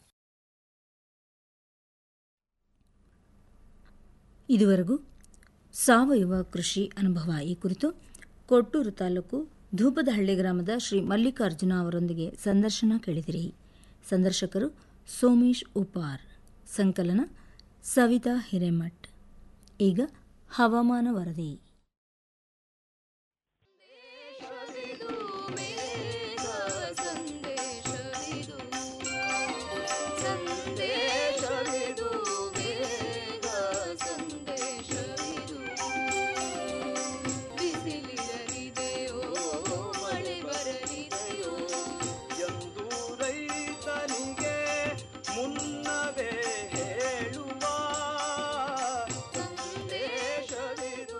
ಇದುವರೆಗೂ ಸಾವಯವ ಕೃಷಿ ಅನುಭವ ಈ ಕುರಿತು ಕೊಟ್ಟೂರು ತಾಲೂಕು ಧೂಪದಹಳ್ಳಿ ಗ್ರಾಮದ ಶ್ರೀ ಮಲ್ಲಿಕಾರ್ಜುನ ಅವರೊಂದಿಗೆ ಸಂದರ್ಶನ ಕೇಳಿದಿರಿ ಸಂದರ್ಶಕರು ಸೋಮೇಶ್ ಉಪಾರ್ ಸಂಕಲನ ಸವಿತಾ ಹಿರೇಮಠ್ ಈಗ ಹವಾಮಾನ ವರದಿ ಎಂದು ರೈತನಿಗೆ ಮುನ್ನವೇ ಹೇಳುವ ಸಂದೇಶವಿದು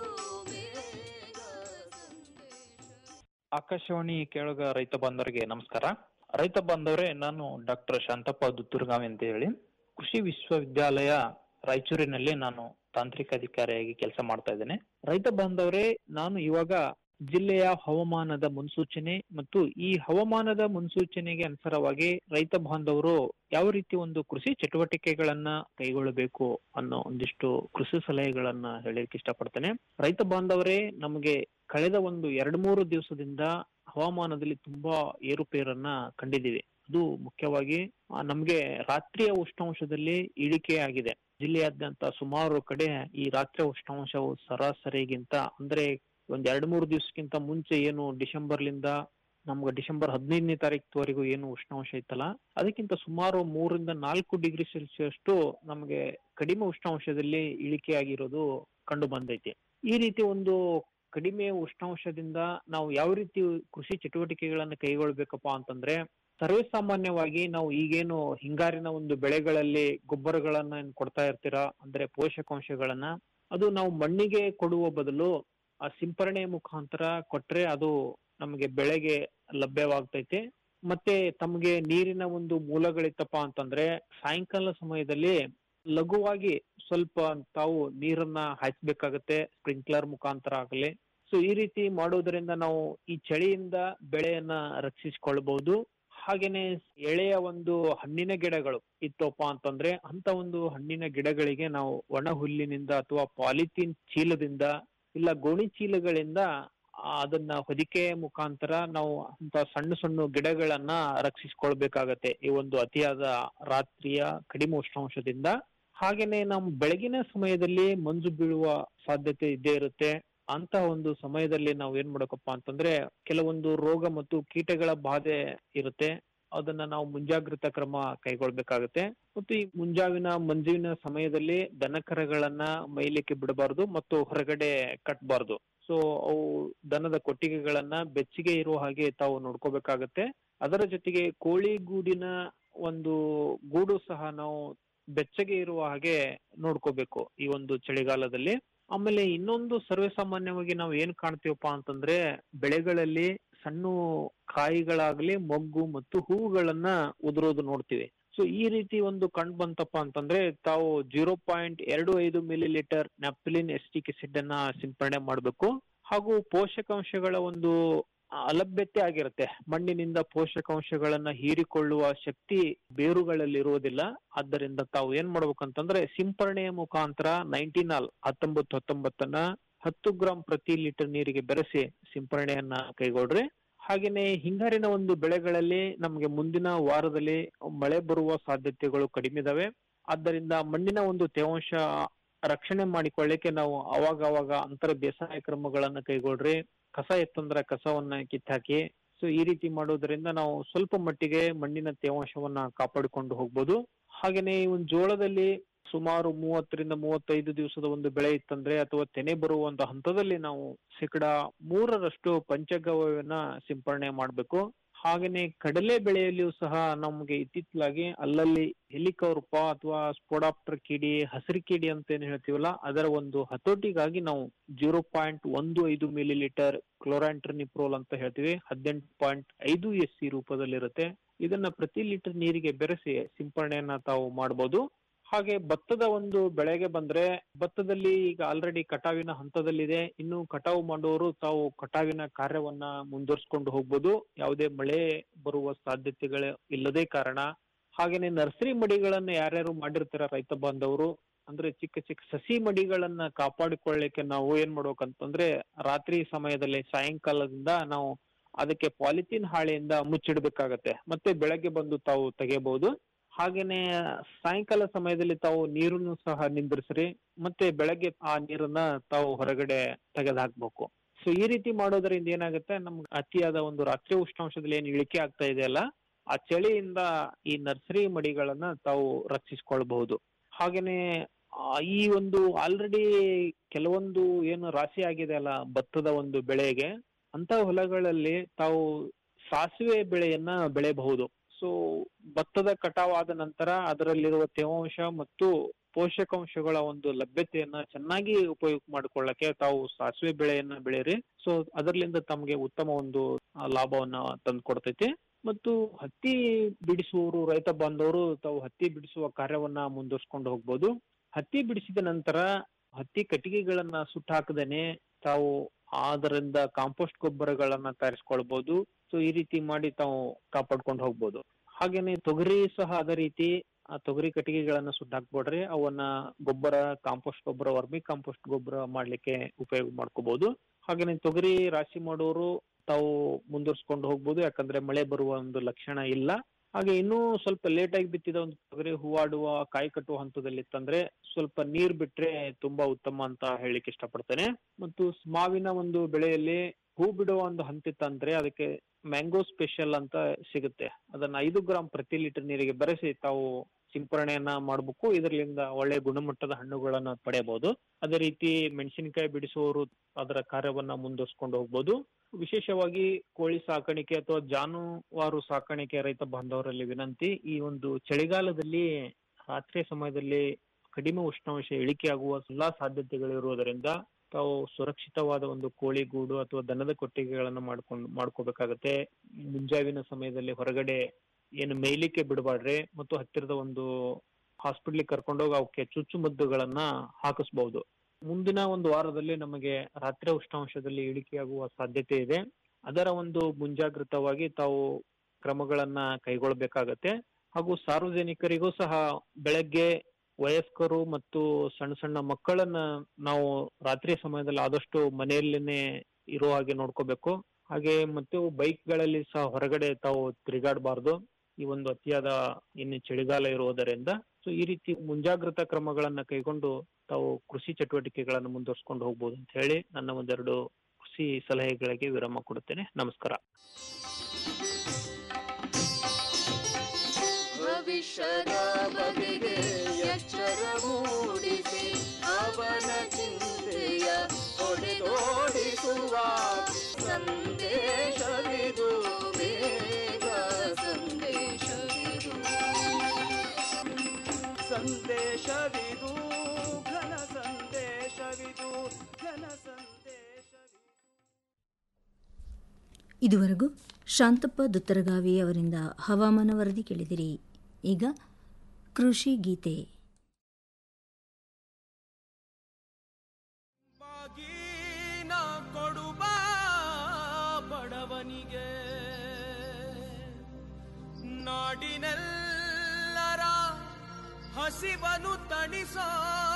ಆಕಾಶವಾಣಿ ಕೇಳುಗ ರೈತ ಬಾಂಧವರಿಗೆ ನಮಸ್ಕಾರ ರೈತ ಬಾಂಧವರೇ ನಾನು ಡಾಕ್ಟರ್ ಶಾಂತಪ್ಪ ದುತ್ತೂರ್ಗಾವಿ ಅಂತ ಹೇಳಿ ಕೃಷಿ ವಿಶ್ವವಿದ್ಯಾಲಯ ರಾಯಚೂರಿನಲ್ಲಿ ನಾನು ತಾಂತ್ರಿಕ ಅಧಿಕಾರಿಯಾಗಿ ಕೆಲಸ ಮಾಡ್ತಾ ಇದ್ದೇನೆ ರೈತ ಬಾಂಧವರೇ ನಾನು ಇವಾಗ ಜಿಲ್ಲೆಯ ಹವಾಮಾನದ ಮುನ್ಸೂಚನೆ ಮತ್ತು ಈ ಹವಾಮಾನದ ಮುನ್ಸೂಚನೆಗೆ ಅನುಸಾರವಾಗಿ ರೈತ ಬಾಂಧವರು ಯಾವ ರೀತಿ ಒಂದು ಕೃಷಿ ಚಟುವಟಿಕೆಗಳನ್ನ ಕೈಗೊಳ್ಳಬೇಕು ಅನ್ನೋ ಒಂದಿಷ್ಟು ಕೃಷಿ ಸಲಹೆಗಳನ್ನ ಹೇಳಲಿಕ್ಕೆ ಇಷ್ಟಪಡ್ತೇನೆ ರೈತ ಬಾಂಧವರೇ ನಮಗೆ ಕಳೆದ ಒಂದು ಎರಡು ಮೂರು ದಿವಸದಿಂದ ಹವಾಮಾನದಲ್ಲಿ ತುಂಬಾ ಏರುಪೇರನ್ನ ಕಂಡಿದ್ದೀವಿ ಅದು ಮುಖ್ಯವಾಗಿ ಆ, ನಮ್ಗೆ ರಾತ್ರಿಯ ಉಷ್ಣಾಂಶದಲ್ಲಿ ಇಳಿಕೆ ಆಗಿದೆ ಜಿಲ್ಲೆಯಾದ್ಯಂತ ಸುಮಾರು ಕಡೆ ಈ ರಾತ್ರಿಯ ಉಷ್ಣಾಂಶವು ಸರಾಸರಿಗಿಂತ ಅಂದ್ರೆ ಒಂದ್ ಎರಡ್ ಮೂರು ದಿವಸಕ್ಕಿಂತ ಮುಂಚೆ ಏನು ಡಿಸೆಂಬರ್ಲಿಂದ ನಮ್ಗೆ ಡಿಸೆಂಬರ್ ಹದಿನೈದನೇ ತಾರೀಕುವರೆಗೂ ಏನು ಉಷ್ಣಾಂಶ ಇತ್ತಲ್ಲ ಅದಕ್ಕಿಂತ ಸುಮಾರು ಮೂರರಿಂದ ನಾಲ್ಕು ಡಿಗ್ರಿ ಸೆಲ್ಸಿಯಸ್ ನಮಗೆ ಕಡಿಮೆ ಉಷ್ಣಾಂಶದಲ್ಲಿ ಇಳಿಕೆ ಆಗಿರೋದು ಕಂಡು ಬಂದೈತಿ ಈ ರೀತಿ ಒಂದು ಕಡಿಮೆ ಉಷ್ಣಾಂಶದಿಂದ ನಾವು ಯಾವ ರೀತಿ ಕೃಷಿ ಚಟುವಟಿಕೆಗಳನ್ನ ಕೈಗೊಳ್ಬೇಕಪ್ಪ ಅಂತಂದ್ರೆ ಸರ್ವೇ ಸಾಮಾನ್ಯವಾಗಿ ನಾವು ಈಗೇನು ಹಿಂಗಾರಿನ ಒಂದು ಬೆಳೆಗಳಲ್ಲಿ ಗೊಬ್ಬರಗಳನ್ನ ಏನ್ ಕೊಡ್ತಾ ಇರ್ತೀರಾ ಅಂದ್ರೆ ಪೋಷಕಾಂಶಗಳನ್ನ ಅದು ನಾವು ಮಣ್ಣಿಗೆ ಕೊಡುವ ಬದಲು ಆ ಸಿಂಪರಣೆ ಮುಖಾಂತರ ಕೊಟ್ರೆ ಅದು ನಮಗೆ ಬೆಳೆಗೆ ಲಭ್ಯವಾಗ್ತೈತೆ ಮತ್ತೆ ತಮಗೆ ನೀರಿನ ಒಂದು ಮೂಲಗಳಿತ್ತಪ್ಪ ಅಂತಂದ್ರೆ ಸಾಯಂಕಾಲ ಸಮಯದಲ್ಲಿ ಲಘುವಾಗಿ ಸ್ವಲ್ಪ ತಾವು ನೀರನ್ನ ಹಾಯಿಸ್ಬೇಕಾಗತ್ತೆ ಸ್ಪ್ರಿಂಕ್ಲರ್ ಮುಖಾಂತರ ಆಗಲಿ ಸೊ ಈ ರೀತಿ ಮಾಡೋದ್ರಿಂದ ನಾವು ಈ ಚಳಿಯಿಂದ ಬೆಳೆಯನ್ನ ರಕ್ಷಿಸಿಕೊಳ್ಬಹುದು ಹಾಗೇನೆ ಎಳೆಯ ಒಂದು ಹಣ್ಣಿನ ಗಿಡಗಳು ಇತ್ತಪ್ಪ ಅಂತಂದ್ರೆ ಅಂತ ಒಂದು ಹಣ್ಣಿನ ಗಿಡಗಳಿಗೆ ನಾವು ಒಣ ಹುಲ್ಲಿನಿಂದ ಅಥವಾ ಪಾಲಿಥೀನ್ ಚೀಲದಿಂದ ಇಲ್ಲ ಗೋಣಿ ಚೀಲಗಳಿಂದ ಆ, ಅದನ್ನ ಹೊದಿಕೆ ಮುಖಾಂತರ ನಾವು ಅಂತ ಸಣ್ಣ ಸಣ್ಣ ಗಿಡಗಳನ್ನ ರಕ್ಷಿಸಿಕೊಳ್ಬೇಕಾಗತ್ತೆ ಈ ಒಂದು ಅತಿಯಾದ ರಾತ್ರಿಯ ಕಡಿಮೆ ಉಷ್ಣಾಂಶದಿಂದ ಹಾಗೇನೆ ನಮ್ಮ ಬೆಳಗಿನ ಸಮಯದಲ್ಲಿ ಮಂಜು ಬೀಳುವ ಸಾಧ್ಯತೆ ಇದ್ದೇ ಇರುತ್ತೆ ಅಂತ ಒಂದು ಸಮಯದಲ್ಲಿ ನಾವು ಏನ್ ಮಾಡಬೇಕಪ್ಪ ಅಂತಂದ್ರೆ ಕೆಲವೊಂದು ರೋಗ ಮತ್ತು ಕೀಟಗಳ ಬಾಧೆ ಇರುತ್ತೆ ಅದನ್ನ ನಾವು ಮುಂಜಾಗ್ರತಾ ಕ್ರಮ ಕೈಗೊಳ್ಬೇಕಾಗುತ್ತೆ ಮತ್ತು ಈ ಮುಂಜಾವಿನ ಮಂಜುವಿನ ಸಮಯದಲ್ಲಿ ದನಕರಗಳನ್ನ ಮೈಲಿಕ್ಕೆ ಬಿಡಬಾರದು ಮತ್ತು ಹೊರಗಡೆ ಕಟ್ಟಬಾರದು ಸೊ ಅವು ದನದ ಕೊಟ್ಟಿಗೆಗಳನ್ನ ಬೆಚ್ಚಗೆ ಇರುವ ಹಾಗೆ ತಾವು ನೋಡ್ಕೋಬೇಕಾಗತ್ತೆ ಅದರ ಜೊತೆಗೆ ಕೋಳಿ ಗೂಡಿನ ಒಂದು ಗೂಡು ಸಹ ನಾವು ಬೆಚ್ಚಗೆ ಇರುವ ಹಾಗೆ ನೋಡ್ಕೋಬೇಕು ಈ ಒಂದು ಚಳಿಗಾಲದಲ್ಲಿ ಆಮೇಲೆ ಇನ್ನೊಂದು ಸರ್ವೇ ಸಾಮಾನ್ಯವಾಗಿ ನಾವು ಏನ್ ಕಾಣ್ತೀವಪ್ಪ ಅಂತಂದ್ರೆ ಬೆಳೆಗಳಲ್ಲಿ ಸಣ್ಣ ಕಾಯಿಗಳಾಗ್ಲಿ ಮೊಗ್ಗು ಮತ್ತು ಹೂವುಗಳನ್ನ ಉದುರೋದು ನೋಡ್ತೀವಿ ಸೊ ಈ ರೀತಿ ಒಂದು ಕಂಡು ಬಂತಪ್ಪ ಅಂತಂದ್ರೆ ತಾವು ಜೀರೋ ಪಾಯಿಂಟ್ ಎರಡು ಐದು millilitre naphthalene acetic acid ಅನ್ನ ಸಿಂಪರಣೆ ಮಾಡಬೇಕು ಹಾಗೂ ಪೋಷಕಾಂಶಗಳ ಒಂದು ಅಲಭ್ಯತೆ ಆಗಿರುತ್ತೆ ಮಣ್ಣಿನಿಂದ ಪೋಷಕಾಂಶಗಳನ್ನ ಹೀರಿಕೊಳ್ಳುವ ಶಕ್ತಿ ಬೇರುಗಳಲ್ಲಿ ಇರುವುದಿಲ್ಲ ಆದ್ದರಿಂದ ತಾವು ಏನ್ ಮಾಡ್ಬೇಕಂತಂದ್ರೆ ಸಿಂಪರಣೆಯ ಮುಖಾಂತರ ನೈನ್ಟಿನಾಲ್ ಹತ್ತೊಂಬತ್ತು ಹತ್ತೊಂಬತ್ತನ್ನ ಹತ್ತು ಗ್ರಾಂ ಪ್ರತಿ ಲೀಟರ್ ನೀರಿಗೆ ಬೆರೆಸಿ ಸಿಂಪರಣೆಯನ್ನ ಕೈಗೊಳ್ರಿ ಹಾಗೇನೆ ಹಿಂಗಾರಿನ ಒಂದು ಬೆಳೆಗಳಲ್ಲಿ ನಮಗೆ ಮುಂದಿನ ವಾರದಲ್ಲಿ ಮಳೆ ಬರುವ ಸಾಧ್ಯತೆಗಳು ಕಡಿಮೆ ಇದಾವೆ ಆದ್ದರಿಂದ ಮಣ್ಣಿನ ಒಂದು ತೇವಾಂಶ ರಕ್ಷಣೆ ಮಾಡಿಕೊಳ್ಳಿಕ್ಕೆ ನಾವು ಅವಾಗ ಅವಾಗ ಅಂತರ ಬೇಸಾಯ ಕ್ರಮಗಳನ್ನ ಕೈಗೊಳ್ರಿ ಕಸ ಎತ್ತಂದ್ರ ಕಸವನ್ನ ಕಿತ್ತಾಕಿ ಸೊ ಈ ರೀತಿ ಮಾಡೋದ್ರಿಂದ ನಾವು ಸ್ವಲ್ಪ ಮಟ್ಟಿಗೆ ಮಣ್ಣಿನ ತೇವಾಂಶವನ್ನ ಕಾಪಾಡಿಕೊಂಡು ಹೋಗ್ಬೋದು ಹಾಗೇನೆ ಈ ಒಂದು ಜೋಳದಲ್ಲಿ ಸುಮಾರು ಮೂವತ್ತರಿಂದ ಮೂವತ್ತೈದು ದಿವಸದ ಒಂದು ಬೆಳೆ ಇತ್ತಂದ್ರೆ ಅಥವಾ ತೆನೆ ಬರುವ ಒಂದು ಹಂತದಲ್ಲಿ ನಾವು ಶೇಕಡ ಮೂರರಷ್ಟು ಪಂಚಗವ್ಯವನ್ನ ಸಿಂಪರಣೆ ಮಾಡಬೇಕು ಹಾಗೇನೆ ಕಡಲೆ ಬೆಳೆಯಲ್ಲಿಯೂ ಸಹ ನಮಗೆ ಇತ್ತಿತ್ತಲಾಗಿ ಅಲ್ಲಲ್ಲಿ ಹೆಲಿಕೌರ್ಪ ಅಥವಾ ಸ್ಪೋಡಾಪ್ಟರ್ ಕಿಡಿ ಹಸಿರು ಕಿಡಿ ಅಂತ ಏನ್ ಹೇಳ್ತೀವಲ್ಲ ಅದರ ಒಂದು ಹತೋಟಿಗಾಗಿ ನಾವು ಜೀರೋ ಪಾಯಿಂಟ್ ಒಂದು ಐದು ಮಿಲಿ ಲೀಟರ್ ಕ್ಲೋರಾಂಟ್ರನಿಪ್ರೋಲ್ ಅಂತ ಹೇಳ್ತೀವಿ ಹದಿನೆಂಟು ಪಾಯಿಂಟ್ ಐದು ಎಸ್ ಸಿ ರೂಪದಲ್ಲಿರುತ್ತೆ ಇದನ್ನ ಪ್ರತಿ ಲೀಟರ್ ನೀರಿಗೆ ಬೆರೆಸಿ ಸಿಂಪರಣೆಯನ್ನ ತಾವು ಮಾಡಬಹುದು ಹಾಗೆ ಭತ್ತದ ಒಂದು ಬೆಳೆಗೆ ಬಂದ್ರೆ ಭತ್ತದಲ್ಲಿ ಈಗ ಆಲ್ರೆಡಿ ಕಟಾವಿನ ಹಂತದಲ್ಲಿದೆ ಇನ್ನು ಕಟಾವು ಮಾಡುವವರು ತಾವು ಕಟಾವಿನ ಕಾರ್ಯವನ್ನ ಮುಂದುವರ್ಸ್ಕೊಂಡು ಹೋಗ್ಬೋದು ಯಾವುದೇ ಮಳೆ ಬರುವ ಸಾಧ್ಯತೆಗಳು ಇಲ್ಲದೇ ಕಾರಣ ಹಾಗೇನೆ ನರ್ಸರಿ ಮಡಿಗಳನ್ನ ಯಾರ್ಯಾರು ಮಾಡಿರ್ತಾರ ರೈತ ಬಾಂಧವರು ಅಂದ್ರೆ ಚಿಕ್ಕ ಚಿಕ್ಕ ಸಸಿ ಮಡಿಗಳನ್ನ ಕಾಪಾಡಿಕೊಳ್ಳಿಕ್ಕೆ ನಾವು ಏನ್ ಮಾಡ್ಬೇಕಂತಂದ್ರೆ ರಾತ್ರಿ ಸಮಯದಲ್ಲಿ ಸಾಯಂಕಾಲದಿಂದ ನಾವು ಅದಕ್ಕೆ ಪಾಲಿಥೀನ್ ಹಾಳೆಯಿಂದ ಮುಚ್ಚಿಡ್ಬೇಕಾಗತ್ತೆ ಮತ್ತೆ ಬೆಳಗ್ಗೆ ಬಂದು ತಾವು ತೆಗೆಯಬಹುದು ಹಾಗೇನೆ ಸಾಯಂಕಾಲ ಸಮಯದಲ್ಲಿ ತಾವು ನೀರನ್ನು ಸಹ ನಿಂದ್ರಿಸ್ರಿ ಮತ್ತೆ ಬೆಳಗ್ಗೆ ಆ ನೀರನ್ನ ತಾವು ಹೊರಗಡೆ ತೆಗೆದು ಹಾಕ್ಬೇಕು ಸೊ ಈ ರೀತಿ ಮಾಡೋದ್ರಿಂದ ಏನಾಗುತ್ತೆ ನಮ್ಗೆ ಅತಿಯಾದ ಒಂದು ರಾತ್ರಿ ಉಷ್ಣಾಂಶದಲ್ಲಿ ಏನ್ ಇಳಿಕೆ ಆಗ್ತಾ ಇದೆಯಲ್ಲ ಆ ಚಳಿಯಿಂದ ಈ ನರ್ಸರಿ ಮಡಿಗಳನ್ನ ತಾವು ರಕ್ಷಿಸ್ಕೊಳ್ಬಹುದು ಹಾಗೇನೆ ಆ, ಈ ಒಂದು ಆಲ್ರೆಡಿ ಕೆಲವೊಂದು ಏನು ರಾಶಿ ಆಗಿದೆ ಅಲ್ಲ ಭತ್ತದ ಒಂದು ಬೆಳೆಗೆ ಅಂತ ಹೊಲಗಳಲ್ಲಿ ತಾವು ಸಾಸಿವೆ ಬೆಳೆಯನ್ನ ಬೆಳೆಯಬಹುದು ಸೊ ಭತ್ತದ ಕಟಾವಾದ ನಂತರ ಅದರಲ್ಲಿರುವ ತೇವಾಂಶ ಮತ್ತು ಪೋಷಕಾಂಶಗಳ ಒಂದು ಲಭ್ಯತೆಯನ್ನ ಚೆನ್ನಾಗಿ ಉಪಯೋಗ ಮಾಡಿಕೊಳ್ಳಕ್ಕೆ ತಾವು ಸಾಸಿವೆ ಬೆಳೆಯನ್ನ ಬೆಳೆಯಿರಿ ಸೊ ಅದರಿಂದ ತಮಗೆ ಉತ್ತಮ ಒಂದು ಆ, ಲಾಭವನ್ನ ತಂದು ಕೊಡ್ತೈತಿ ಮತ್ತು ಹತ್ತಿ ಬಿಡಿಸುವವರು ರೈತ ಬಾಂಧವರು ತಾವು ಹತ್ತಿ ಬಿಡಿಸುವ ಕಾರ್ಯವನ್ನ ಮುಂದುವರ್ಸ್ಕೊಂಡು ಹೋಗ್ಬೋದು ಹತ್ತಿ ಬಿಡಿಸಿದ ನಂತರ ಹತ್ತಿ ಕಟ್ಟಿಗೆಗಳನ್ನ ಸುಟ್ಟು ಹಾಕದೇನೆ ತಾವು ಅದರಿಂದ ಕಾಂಪೋಸ್ಟ್ ಗೊಬ್ಬರಗಳನ್ನ ತಯಾರಿಸ್ಕೊಳ್ಬಹುದು ಸೊ ಈ ರೀತಿ ಮಾಡಿ ತಾವು ಕಾಪಾಡ್ಕೊಂಡು ಹೋಗ್ಬೋದು ಹಾಗೇನೆ ತೊಗರಿ ಸಹ ಅದೇ ರೀತಿ ಆ ತೊಗರಿ ಕಟ್ಟಿಗೆಗಳನ್ನ ಸುಟ್ಟು ಹಾಕ್ಬಿಡ್ರಿ ಅವನ್ನ ಗೊಬ್ಬರ ಕಾಂಪೋಸ್ಟ್ ಗೊಬ್ಬರ ವರ್ಮಿ ಕಾಂಪೋಸ್ಟ್ ಗೊಬ್ಬರ ಮಾಡ್ಲಿಕ್ಕೆ ಉಪಯೋಗ ಮಾಡ್ಕೋಬಹುದು ಹಾಗೇನೆ ತೊಗರಿ ರಾಶಿ ಮಾಡೋರು ತಾವು ಮುಂದುವರ್ಸ್ಕೊಂಡು ಹೋಗ್ಬೋದು ಯಾಕಂದ್ರೆ ಮಳೆ ಬರುವ ಒಂದು ಲಕ್ಷಣ ಇಲ್ಲ ಹಾಗೆ ಇನ್ನೂ ಸ್ವಲ್ಪ ಲೇಟ್ ಆಗಿ ಬಿತ್ತಿದ ಒಂದು ತೊಗರಿ ಹೂವಾಡುವ ಕಾಯಿ ಕಟ್ಟುವ ಹಂತದಲ್ಲಿ ಇತ್ತಂದ್ರೆ ಸ್ವಲ್ಪ ನೀರ್ ಬಿಟ್ರೆ ತುಂಬಾ ಉತ್ತಮ ಅಂತ ಹೇಳಿಕ್ ಇಷ್ಟಪಡ್ತೇನೆ ಮತ್ತು ಮಾವಿನ ಒಂದು ಬೆಳೆಯಲ್ಲಿ ಹೂ ಬಿಡುವ ಒಂದು ಹಂತ ಇತ್ತಂದ್ರೆ ಅದಕ್ಕೆ ಮ್ಯಾಂಗೋ ಸ್ಪೆಷಲ್ ಅಂತ ಸಿಗುತ್ತೆ ಅದನ್ನ ಐದು ಗ್ರಾಂ ಪ್ರತಿ ಲೀಟರ್ ನೀರಿಗೆ ಬೆರೆಸಿ ತಾವು ಸಿಂಪರಣೆಯನ್ನ ಮಾಡಬೇಕು ಇದರಿಂದ ಒಳ್ಳೆ ಗುಣಮಟ್ಟದ ಹಣ್ಣುಗಳನ್ನ ಪಡೆಯಬಹುದು ಅದೇ ರೀತಿ ಮೆಣಸಿನಕಾಯಿ ಬಿಡಿಸುವವರು ಅದರ ಕಾರ್ಯವನ್ನ ಮುಂದುವರ್ಸ್ಕೊಂಡು ಹೋಗ್ಬೋದು ವಿಶೇಷವಾಗಿ ಕೋಳಿ ಸಾಕಾಣಿಕೆ ಅಥವಾ ಜಾನುವಾರು ಸಾಕಾಣಿಕೆ ರೈತ ಬಾಂಧವರಲ್ಲಿ ವಿನಂತಿ ಈ ಒಂದು ಚಳಿಗಾಲದಲ್ಲಿ ರಾತ್ರಿ ಸಮಯದಲ್ಲಿ ಕಡಿಮೆ ಉಷ್ಣಾಂಶ ಇಳಿಕೆಯಾಗುವ ಎಲ್ಲಾ ಸಾಧ್ಯತೆಗಳಿರುವುದರಿಂದ ತಾವು ಸುರಕ್ಷಿತವಾದ ಒಂದು ಕೋಳಿ ಗೂಡು ಅಥವಾ ದನದ ಕೊಟ್ಟಿಗೆಗಳನ್ನ ಮಾಡ್ಕೊಂಡು ಮಾಡ್ಕೋಬೇಕಾಗತ್ತೆ ಮುಂಜಾವಿನ ಸಮಯದಲ್ಲಿ ಹೊರಗಡೆ ಏನು ಮೇಯ್ಲಿಕ್ಕೆ ಬಿಡಬಾಡ್ರಿ ಮತ್ತು ಹತ್ತಿರದ ಒಂದು ಹಾಸ್ಪಿಟ್ಲಿಗೆ ಕರ್ಕೊಂಡೋಗಿ ಅವಕ್ಕೆ ಚುಚ್ಚುಮದ್ದುಗಳನ್ನ ಹಾಕಿಸ್ಬಹುದು ಮುಂದಿನ ಒಂದು ವಾರದಲ್ಲಿ ನಮಗೆ ರಾತ್ರಿ ಉಷ್ಣಾಂಶದಲ್ಲಿ ಇಳಿಕೆಯಾಗುವ ಸಾಧ್ಯತೆ ಇದೆ ಅದರ ಒಂದು ಮುಂಜಾಗೃತವಾಗಿ ತಾವು ಕ್ರಮಗಳನ್ನ ಕೈಗೊಳ್ಳಬೇಕಾಗತ್ತೆ ಹಾಗೂ ಸಾರ್ವಜನಿಕರಿಗೂ ಸಹ ಬೆಳಗ್ಗೆ ವಯಸ್ಕರು ಮತ್ತು ಸಣ್ಣ ಸಣ್ಣ ಮಕ್ಕಳನ್ನ ನಾವು ರಾತ್ರಿ ಸಮಯದಲ್ಲಿ ಆದಷ್ಟು ಮನೆಯಲ್ಲೇನೆ ಇರೋ ಹಾಗೆ ನೋಡ್ಕೋಬೇಕು ಹಾಗೆ ಮತ್ತು ಬೈಕ್ಗಳಲ್ಲಿ ಸಹ ಹೊರಗಡೆ ತಾವು ತಿರುಗಾಡಬಾರ್ದು ಈ ಒಂದು ಅತಿಯಾದ ಇನ್ನು ಚಳಿಗಾಲ ಇರುವುದರಿಂದ ಸೊ ಈ ರೀತಿ ಮುಂಜಾಗ್ರತಾ ಕ್ರಮಗಳನ್ನ ಕೈಗೊಂಡು ತಾವು ಕೃಷಿ ಚಟುವಟಿಕೆಗಳನ್ನು ಮುಂದುವರ್ಸ್ಕೊಂಡು ಹೋಗ್ಬೋದು ಅಂತ ಹೇಳಿ ನನ್ನ ಒಂದೆರಡು ಕೃಷಿ ಸಲಹೆಗಳಿಗೆ ವಿರಾಮ ಕೊಡುತ್ತೇನೆ ನಮಸ್ಕಾರ ಭವಿಷ್ಯದ ಬಗೆಗೆ ಎಚ್ಚರ ಮೂಡಿಸಿ ಅವನ ಚಿಂತೆಯ ಹೊಡೆದೋಡಿಸುವ ಸಂದೇಶವಿದು ಬೇಗ ಸಂದೇಶವಿದು ಸಂದೇಶವಿದು ಘನ ಸಂದೇಶವಿದು ಘನ ಸಂದೇಶವಿದು ಇದುವರೆಗೂ ಶಾಂತಪ್ಪ ದುತ್ತರಗಾವಿ ಅವರಿಂದ ಹವಾಮಾನ ವರದಿ ಕೇಳಿದಿರಿ ಈಗ ಕೃಷಿ ಗೀತೆ ಬಾಗೀನ ಕೊಡುವ ಬಡವನಿಗೆ ನಾಡಿನೆಲ್ಲರ ಹಸಿವನು ತಣಿಸೋ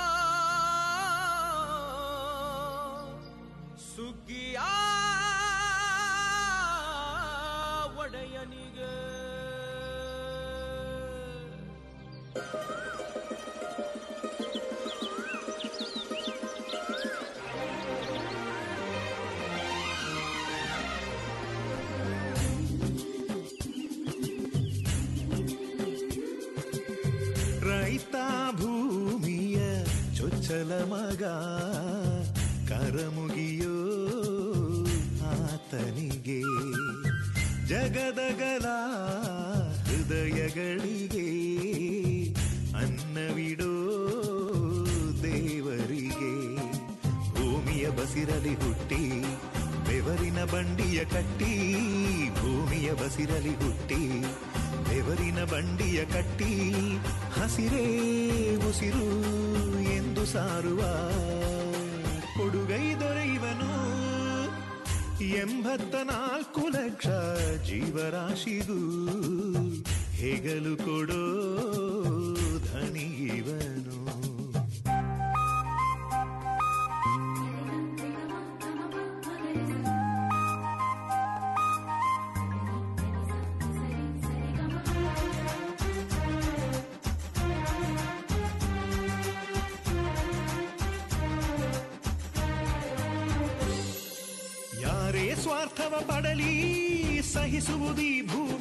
ಸುಗ್ಗಿಯ ಒಡೆಯನಿಗೆ ರೈತ ಭೂಮಿಯ ಚೊಚ್ಚಲ ಮಗ ಕರಮುಗಿಯೋ ಆತನಿಗೆ ಜಗದಗಲ ಹೃದಯಗಳಿಗೆ ಅನ್ನವಿಡೋ ದೇವರಿಗೆ ಭೂಮಿಯ ಬಸಿರಲಿ ಹುಟ್ಟಿ ಬೆವರಿನ ಬಂಡಿಯ ಕಟ್ಟಿ ಭೂಮಿಯ ಬಸಿರಲಿ ಹುಟ್ಟಿ ಬೆವರಿನ ಬಂಡಿಯ ಕಟ್ಟಿ ಹಸಿರೇ ಉಸಿರು ಎಂದು ಸಾರುವ ಕೊಡುಗೈ ದೊರೆಯುವನು ಎಂಬತ್ತ ನಾಲ್ಕು ಲಕ್ಷ ಜೀವರಾಶಿಗೂ ಹೆಗಲು ಕೊಡೋ ಧನಿಗಿವನು ಯಾರೇ ಸ್ವಾರ್ಥವ ಪಡಲಿ ಸಹಿಸುವುದೀ ಭೂ